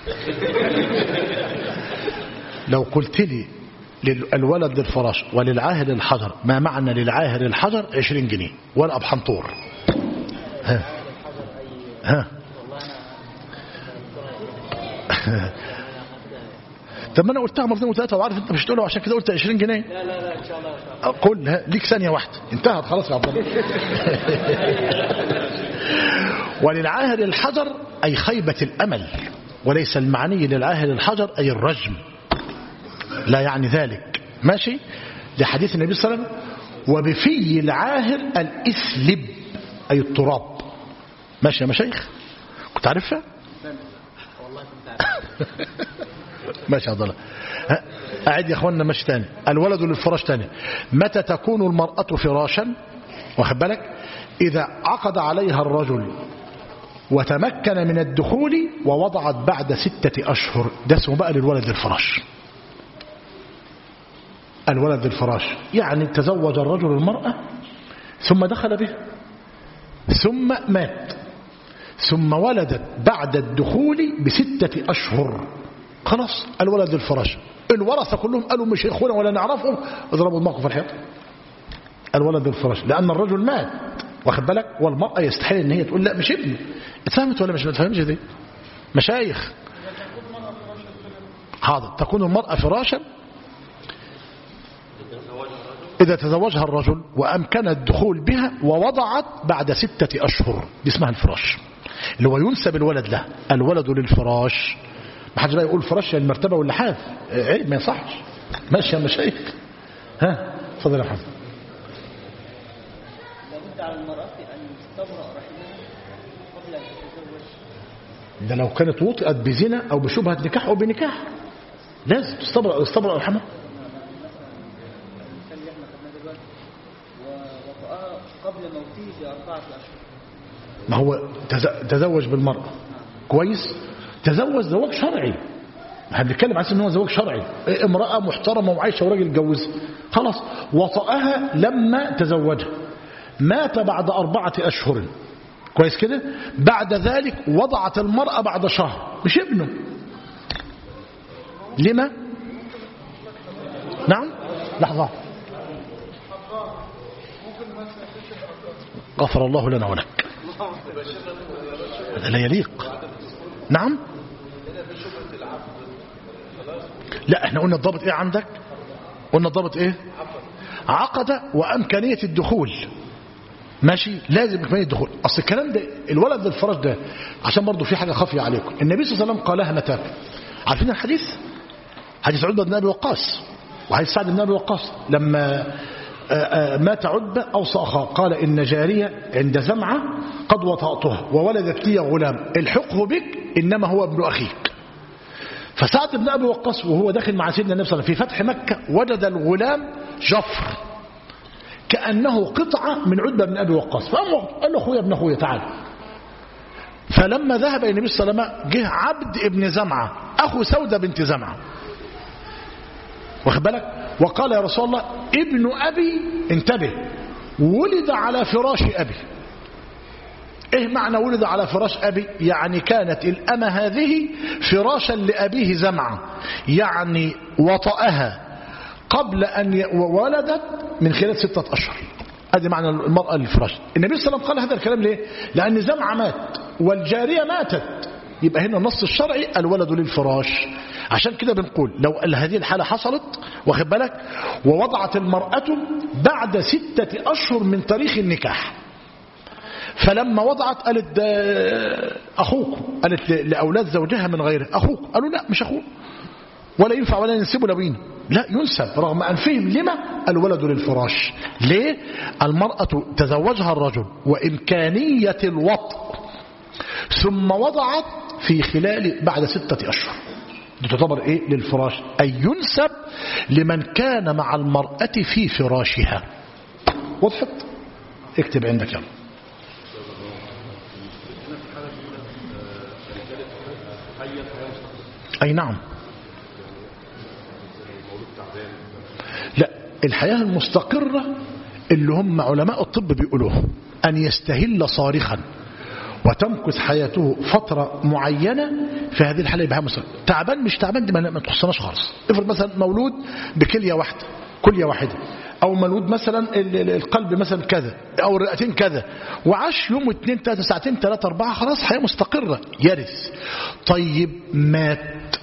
لو قلت لي لل- الولد للفراش وللعاهر الحجر ما معنى للعاهر الحجر عشرين جنيه ولا بحنطور ها ها طب ما انا قلتها مرتين وثلاثه وعارف انت مش تقولها عشان كده قلت 20 جنيه لا لا لا إن شاء الله إن شاء الله قول ها، ليك ثانيه واحده انتهت خلاص يا عبد الله وللعاهر الحجر اي خيبه الامل وليس المعني للعاهر الحجر اي الرجم لا يعني ذلك ماشي لحديث النبي صلى الله عليه وسلم وبفي العاهر الإسلب أي التراب ماشي يا مشايخ كنت عارفها والله كنت عارف ماشي يا ضلال ها، أعد يا أخوانا ماشي تاني الولد للفراش تاني متى تكون المرأة فراشا واخد بالك إذا عقد عليها الرجل وتمكن من الدخول ووضعت بعد ستة أشهر ده اسمه بقى للولد للفراش الولد للفراش يعني تزوج الرجل المرأة ثم دخل بها ثم مات ثم ولدت بعد الدخول بستة أشهر خلاص الولد للفراش الورثة كلهم قالوا مش إخونا ولا نعرفهم اضربوا دماغكم في الحيط الولد للفراش لأن الرجل مات واخد بالك والمرأة يستحيل ان هي تقول لا مش ابني اتفهمت ولا مش متفهمش دي مشايخ حاضر تكون المرأة فراشا إذا تزوجها الرجل وأمكن الدخول بها ووضعت بعد ستة أشهر دي اسمها الفراش اللي هو ينسب الولد له الولد للفراش ما حدش بقى يقول فراش المرتبة واللحاف عيب ما يصحش ماشي يا مشايخ ها اتفضل يا محمد لابد على المرأة أن تستبرأ رحمها قبل أن تتزوج ده لو كانت وطئت بزنا أو بشبهة نكاح أو بنكاح لازم تستبرأ تستبرأ رحمها الإنسان اللي احنا خدناه دلوقتي ووطئها قبل موته بأربعة أشهر ما هو تز- تزوج بالمرأة كويس تزوج زواج شرعي احنا بنتكلم على ان هو زواج شرعي إيه، امرأة محترمة وعايشة وراجل اتجوزها خلاص وطأها لما تزوجها مات بعد أربعة أشهر كويس كده بعد ذلك وضعت المرأة بعد شهر مش ابنه لما نعم لحظة غفر الله لنا ولك هذا لا يليق نعم لا احنا قلنا الضابط ايه عندك قلنا الضابط ايه عقد وامكانيه الدخول ماشي لازم امكانيه الدخول اصل الكلام ده الولد الفراش ده عشان برضو في حاجه خافيه عليكم النبي صلى الله عليه وسلم قالها متى عارفين الحديث حديث عتبه بن ابي وقاص وحديث سعد بن ابي وقاص لما آه، آه، مات عتبة أوصى أخاه قال إن جارية عند زمعة قد وطأتها وولدت لي غلام الحقه بك إنما هو ابن أخيك فسعد بن أبي وقاص وهو داخل مع سيدنا النبي صلى الله عليه وسلم في فتح مكة وجد الغلام جفر كأنه قطعة من عتبة بن أبي وقاص فأمه قال له أخويا ابن أخويا تعال فلما ذهب إلى النبي صلى الله عليه وسلم جه عبد ابن زمعة أخو سودة بنت زمعة واخد بالك وقال يا رسول الله ابن أبي انتبه ولد على فراش أبي ايه معنى ولد على فراش أبي يعني كانت الأمة هذه فراشا لأبيه زمعة يعني وطأها قبل أن ي... ولدت من خلال ستة أشهر هذه معنى المرأة للفراش النبي صلى الله عليه وسلم قال هذا الكلام ليه لأن زمعة مات والجارية ماتت يبقى هنا النص الشرعي الولد للفراش عشان كده بنقول لو هذه الحالة حصلت واخد بالك ووضعت المرأة بعد ستة أشهر من تاريخ النكاح فلما وضعت قالت ده أخوكم قالت لأولاد زوجها من غيره أخوك قالوا لا مش أخوك ولا ينفع ولا ينسبه لبينه لا ينسب رغم أنفهم لما الولد للفراش ليه المرأة تزوجها الرجل وإمكانية الوطء ثم وضعت في خلال بعد ستة أشهر دي تعتبر إيه للفراش أي ينسب لمن كان مع المرأة في فراشها وضحت اكتب عندك يلا أي نعم لا الحياة المستقرة اللي هم علماء الطب بيقولوه أن يستهل صارخا وتمكث حياته فترة معينة في هذه الحالة يبقى مسلم تعبان مش تعبان دي ما تخصناش خالص افرض مثلا مولود بكلية واحدة كلية واحدة أو مولود مثلا القلب مثلا كذا أو الرئتين كذا وعاش يوم واثنين ثلاثة ساعتين ثلاثة أربعة خلاص حياة مستقرة يرث طيب مات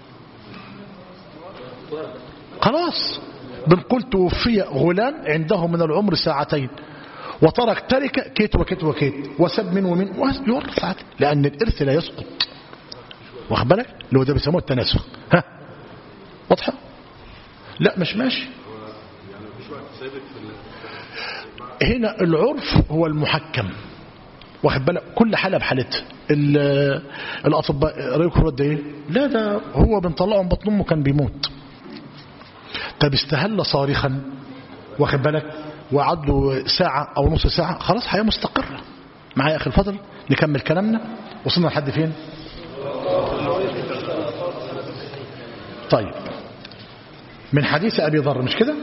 خلاص بنقول توفي غلام عنده من العمر ساعتين وترك تركة كيت وكيت وكيت وسب من ومن يورث عادي لأن الإرث لا يسقط واخد بالك اللي هو ده بيسموه التناسخ ها واضحة لا مش ماشي هنا العرف هو المحكم واخد بالك كل حالة بحالتها ال- الأطباء رأيكم رد ايه لا ده هو بنطلعه من بطن امه كان بيموت طب استهل صارخا واخد بالك وقعد له ساعة أو نص ساعة خلاص حياة مستقرة معايا يا أخي الفضل نكمل كلامنا وصلنا لحد فين طيب من حديث أبي ذر مش كده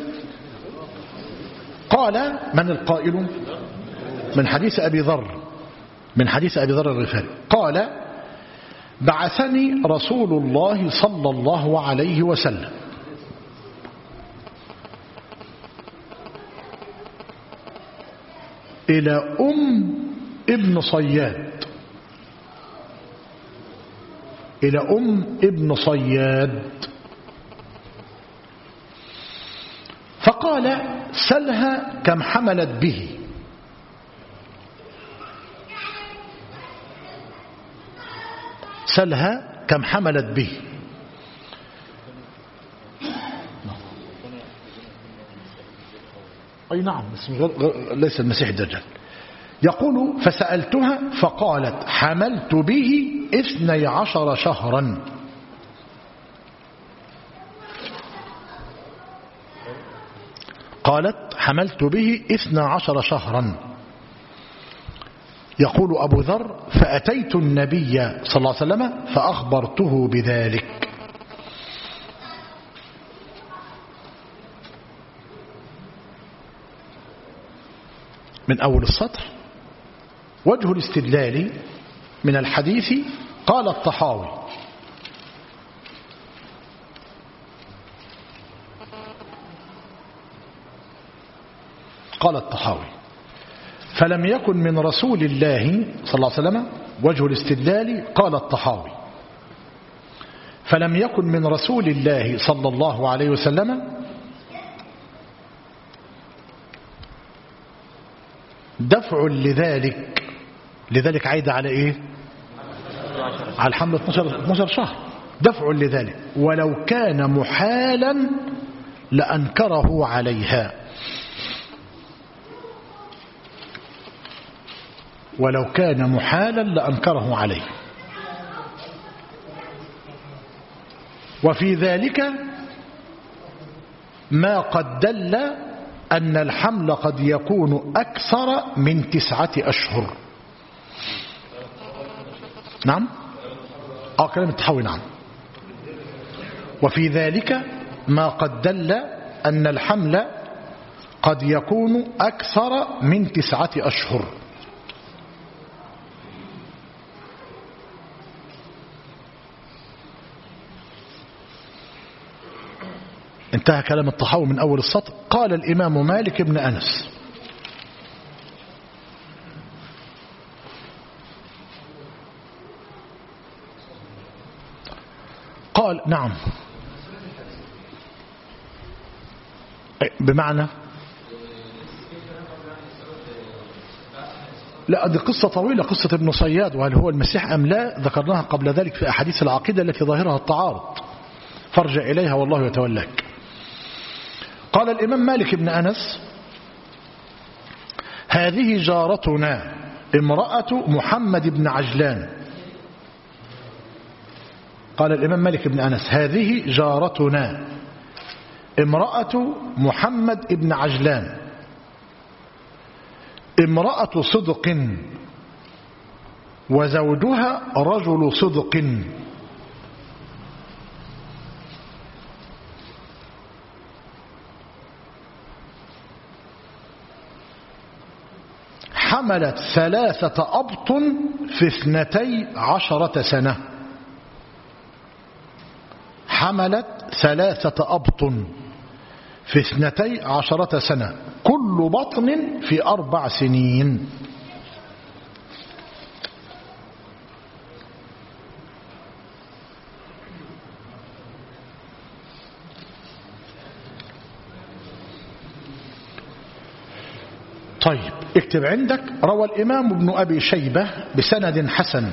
قال من القائل من حديث أبي ذر من حديث أبي ذر الغفاري قال بعثني رسول الله صلى الله عليه وسلم إلى أم ابن صياد إلى أم ابن صياد فقال سلها كم حملت به سلها كم حملت به أي نعم بس غير غير ليس المسيح الدجال يقول فسألتها فقالت حملت به اثني عشر شهرا قالت حملت به اثنى عشر شهرا يقول أبو ذر فأتيت النبي صلى الله عليه وسلم فأخبرته بذلك من أول السطر وجه الاستدلال من الحديث قال الطحاوي قال الطحاوي فلم يكن من رسول الله صلى الله عليه وسلم وجه الاستدلال قال الطحاوي فلم يكن من رسول الله صلى الله عليه وسلم دفع لذلك لذلك عايد على ايه على الحمل 12, 12 شهر دفع لذلك ولو كان محالا لأنكره عليها ولو كان محالا لأنكره عليه وفي ذلك ما قد دل أن الحمل قد يكون أكثر من تسعة أشهر نعم آه كلام التحوي نعم وفي ذلك ما قد دل أن الحمل قد يكون أكثر من تسعة أشهر انتهى كلام الطحاوي من أول السطر قال الإمام مالك بن أنس قال نعم بمعنى لا دي قصة طويلة قصة ابن صياد وهل هو المسيح أم لا ذكرناها قبل ذلك في أحاديث العقيدة التي ظاهرها التعارض فارجع إليها والله يتولاك قال الإمام مالك بن أنس هذه جارتنا امرأة محمد بن عجلان قال الإمام مالك بن أنس هذه جارتنا امرأة محمد بن عجلان امرأة صدق وزوجها رجل صدق حملت ثلاثة أبط في اثنتي عشرة سنة حملت ثلاثة أبط في اثنتي عشرة سنة كل بطن في أربع سنين طيب اكتب عندك روى الإمام ابن أبي شيبة بسند حسن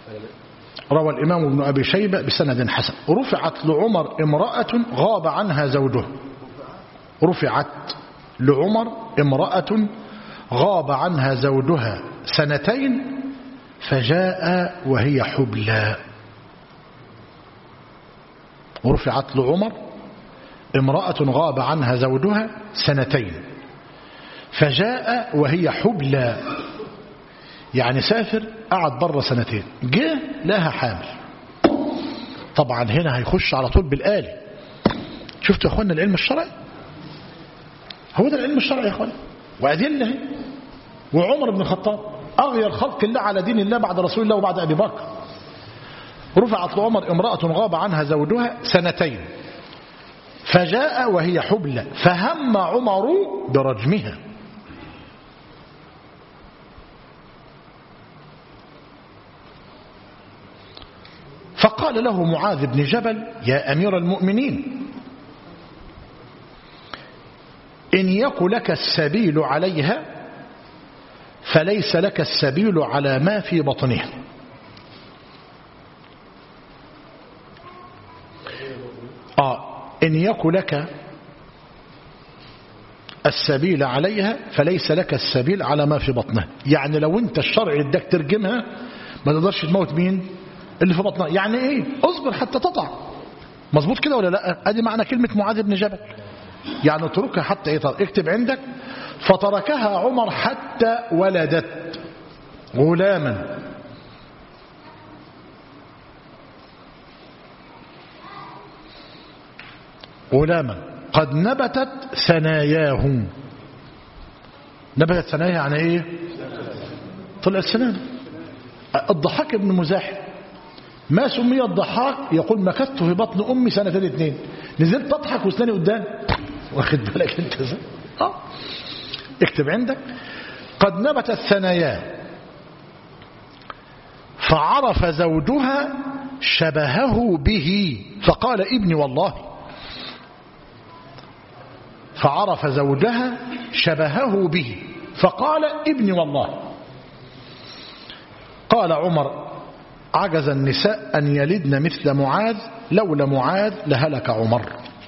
روى الإمام ابن أبي شيبة بسند حسن رفعت لعمر امرأة غاب عنها زوجه رفعت لعمر امرأة غاب عنها زوجها سنتين فجاء وهي حبلى رفعت لعمر امرأة غاب عنها زوجها سنتين فجاء وهي حبلى يعني سافر قعد بره سنتين جه لها حامل طبعا هنا هيخش على طول بالآلي شفتوا يا اخوانا العلم الشرعي هو ده العلم الشرعي يا اخوانا وأدلة اهي. وعمر بن الخطاب أغير خلق الله على دين الله بعد رسول الله وبعد أبي بكر رفعت لعمر امرأة غاب عنها زوجها سنتين فجاء وهي حبلى فهم عمر برجمها فقال له معاذ بن جبل يا أمير المؤمنين إن يك لك السبيل عليها فليس لك السبيل على ما في بطنها آه إن يك لك السبيل عليها فليس لك السبيل على ما في بطنها يعني لو انت الشرع اداك ترجمها ما تقدرش تموت مين اللي في بطنها يعني ايه اصبر حتى تطع مظبوط كده ولا لا ادي معنى كلمة معاذ بن جبل يعني اتركها حتى ايه اكتب عندك فتركها عمر حتى ولدت غلاما غلاما قد نبتت ثناياه نبتت ثناياه يعني ايه طلعت سنان الضحاك ابن مزاحم ما سمي الضحاك يقول مكثت في بطن امي سنتين اتنين نزلت تضحك واسناني قدام واخد بالك انت ازاي اه اكتب عندك قد نبتت ثناياه فعرف زوجها شبهه به فقال ابني والله فعرف زوجها شبهه به فقال ابني والله قال عمر عجز النساء أن يلدن مثل معاذ لولا معاذ لهلك عمر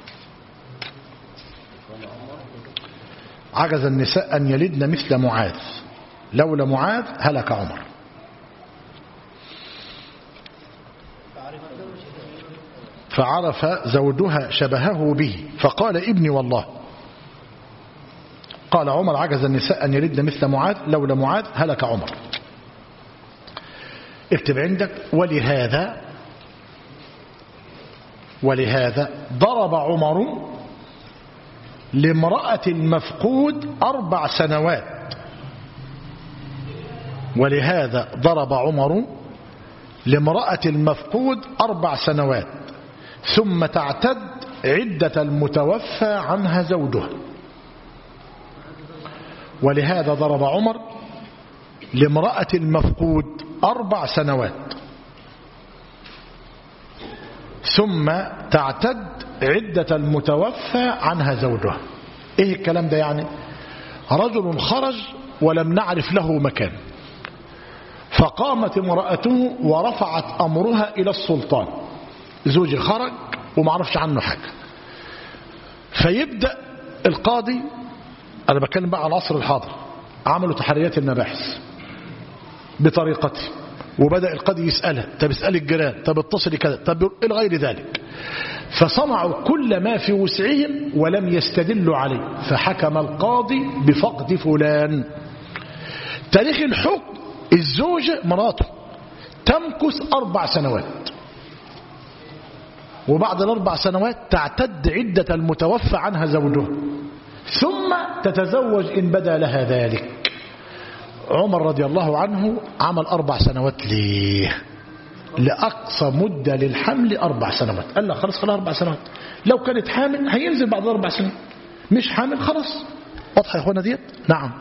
عجز النساء أن يلدن مثل معاذ لولا معاذ هلك عمر فعرف زوجها شبهه به فقال ابني والله قال عمر عجز النساء أن يلدن مثل معاذ لولا معاذ هلك عمر اكتب عندك ولهذا ولهذا ضرب عمر لامرأة المفقود أربع سنوات ولهذا ضرب عمر لامرأة المفقود أربع سنوات ثم تعتد عدة المتوفى عنها زوجها ولهذا ضرب عمر لامرأة المفقود أربع سنوات ثم تعتد عدة المتوفى عنها زوجها ايه الكلام ده يعني رجل خرج ولم نعرف له مكان فقامت امرأته ورفعت أمرها إلى السلطان زوجي خرج وما عرفش عنه حاجة فيبدأ القاضي أنا بتكلم بقى على العصر الحاضر عملوا تحريات المباحث بطريقته وبدأ القاضي يسألها طب اسأل الجيران طب اتصلي كذا طب إلى غير ذلك فصنعوا كل ما في وسعهم ولم يستدلوا عليه فحكم القاضي بفقد فلان تاريخ الحكم الزوجة مراته تمكث أربع سنوات وبعد الأربع سنوات تعتد عدة المتوفى عنها زوجها ثم تتزوج إن بدا لها ذلك عمر رضي الله عنه عمل أربع سنوات ليه لأقصى مدة للحمل أربع سنوات قال لا خلاص خلاص أربع سنوات لو كانت حامل هينزل بعد أربع سنوات مش حامل خلاص واضحة يا أخوانا ديت نعم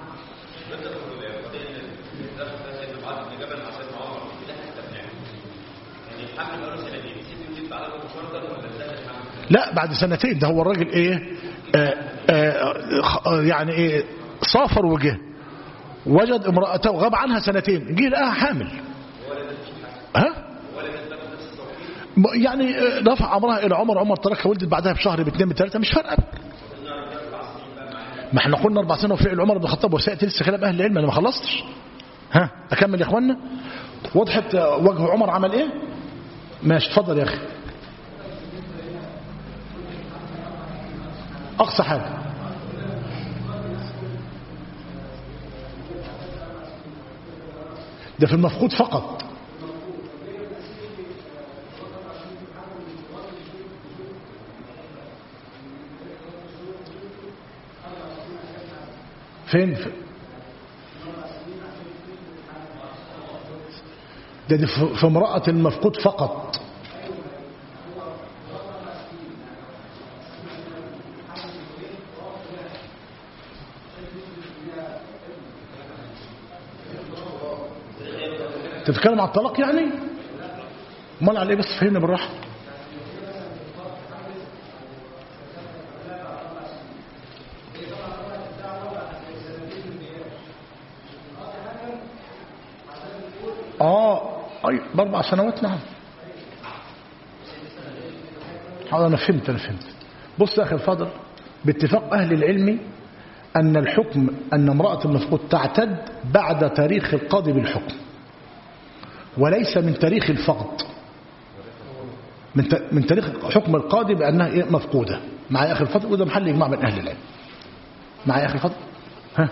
لا بعد سنتين ده هو الراجل ايه آآ آآ يعني ايه سافر وجه وجد امرأته غاب عنها سنتين جه لقاها حامل ها يعني رفع امرها الى عمر عمر تركها ولدت بعدها بشهر باثنين بثلاثه مش فارقه ما احنا قلنا اربع سنين وفعل عمر بن الخطاب وسياتي لسه كلام اهل العلم انا ما خلصتش ها اكمل يا اخوانا وضحت وجه عمر عمل ايه ماشي اتفضل يا اخي اقصى حاجه ده في المفقود فقط فين في ده, ده في في امرأة المفقود فقط تتكلم على الطلاق يعني امال على ايه بس فهمنا بالراحه اه اي باربع سنوات نعم حاضر انا فهمت انا فهمت بص يا اخي الفاضل باتفاق اهل العلم ان الحكم ان امراه المفقود تعتد بعد تاريخ القاضي بالحكم وليس من تاريخ الفقد من ت- من تاريخ حكم القاضي بانها إيه؟ مفقوده مع يا اخي الفضل وده محل اجماع من اهل العلم مع يا اخي الفضل ها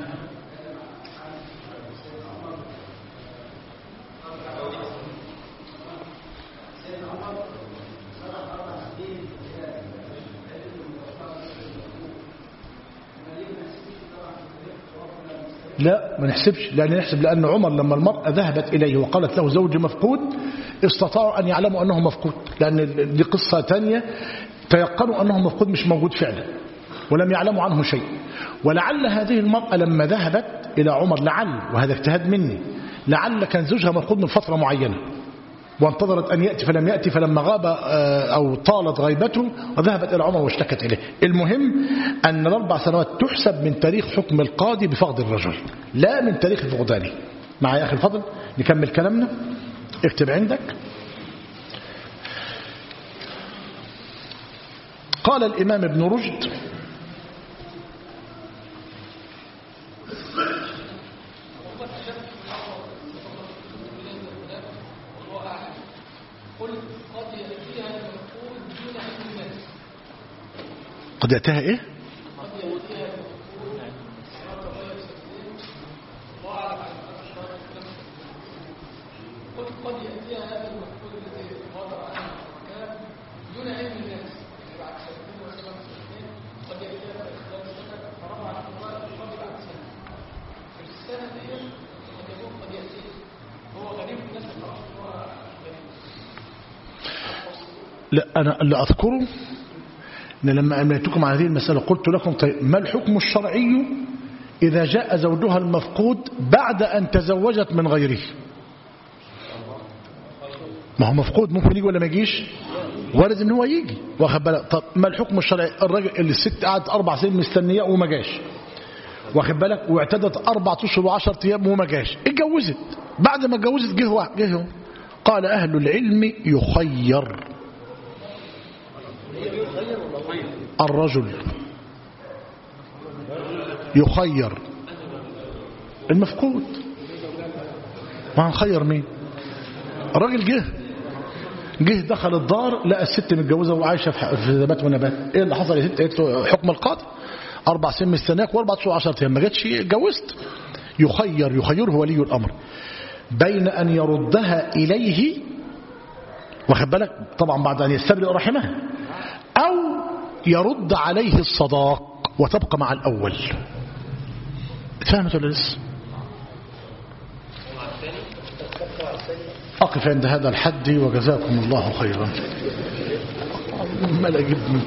لا ما نحسبش لأن نحسب لأن عمر لما المرأة ذهبت إليه وقالت له زوجي مفقود استطاعوا أن يعلموا أنه مفقود لأن دي قصة تانية تيقنوا أنه مفقود مش موجود فعلا ولم يعلموا عنه شيء ولعل هذه المرأة لما ذهبت إلى عمر لعل وهذا اجتهاد مني لعل كان زوجها مفقود من فترة معينة وانتظرت أن يأتي فلم يأتي فلما غاب آه، أو طالت غيبته وذهبت إلى عمر واشتكت إليه المهم أن الأربع سنوات تحسب من تاريخ حكم القاضي بفقد الرجل لا من تاريخ فقدانه مع يا أخي الفضل نكمل كلامنا اكتب عندك قال الإمام ابن رشد قد يأتيها إيه لا أنا اللي أذكره أن لما أمليتكم على هذه المسألة قلت لكم طيب ما الحكم الشرعي إذا جاء زوجها المفقود بعد أن تزوجت من غيره ما هو مفقود ممكن يجي ولا ما يجيش وارد ان هو يجي واخد بالك طب ما الحكم الشرعي الراجل اللي الست قعدت اربع سنين مستنياه وما جاش واخد بالك واعتدت اربع اشهر وعشرة ايام وما جاش اتجوزت بعد ما اتجوزت جه واحد جه هو. قال اهل العلم يخير الرجل يخير المفقود ما هنخير مين الراجل جه جه دخل الدار لقى الست متجوزه وعايشه في في نبات ونبات ايه اللي حصل يا ست قالت له حكم القاضي اربع سنين مستناك واربع شهور 10 ايام ما جاتش اتجوزت يخير يخيره ولي الامر بين ان يردها اليه واخد بالك طبعا بعد ان يستبرئ رحمها او يرد عليه الصداق وتبقى مع الاول اتفهمت ولا لسه أقف عند هذا الحد وجزاكم الله خيرا ما لا أجيب من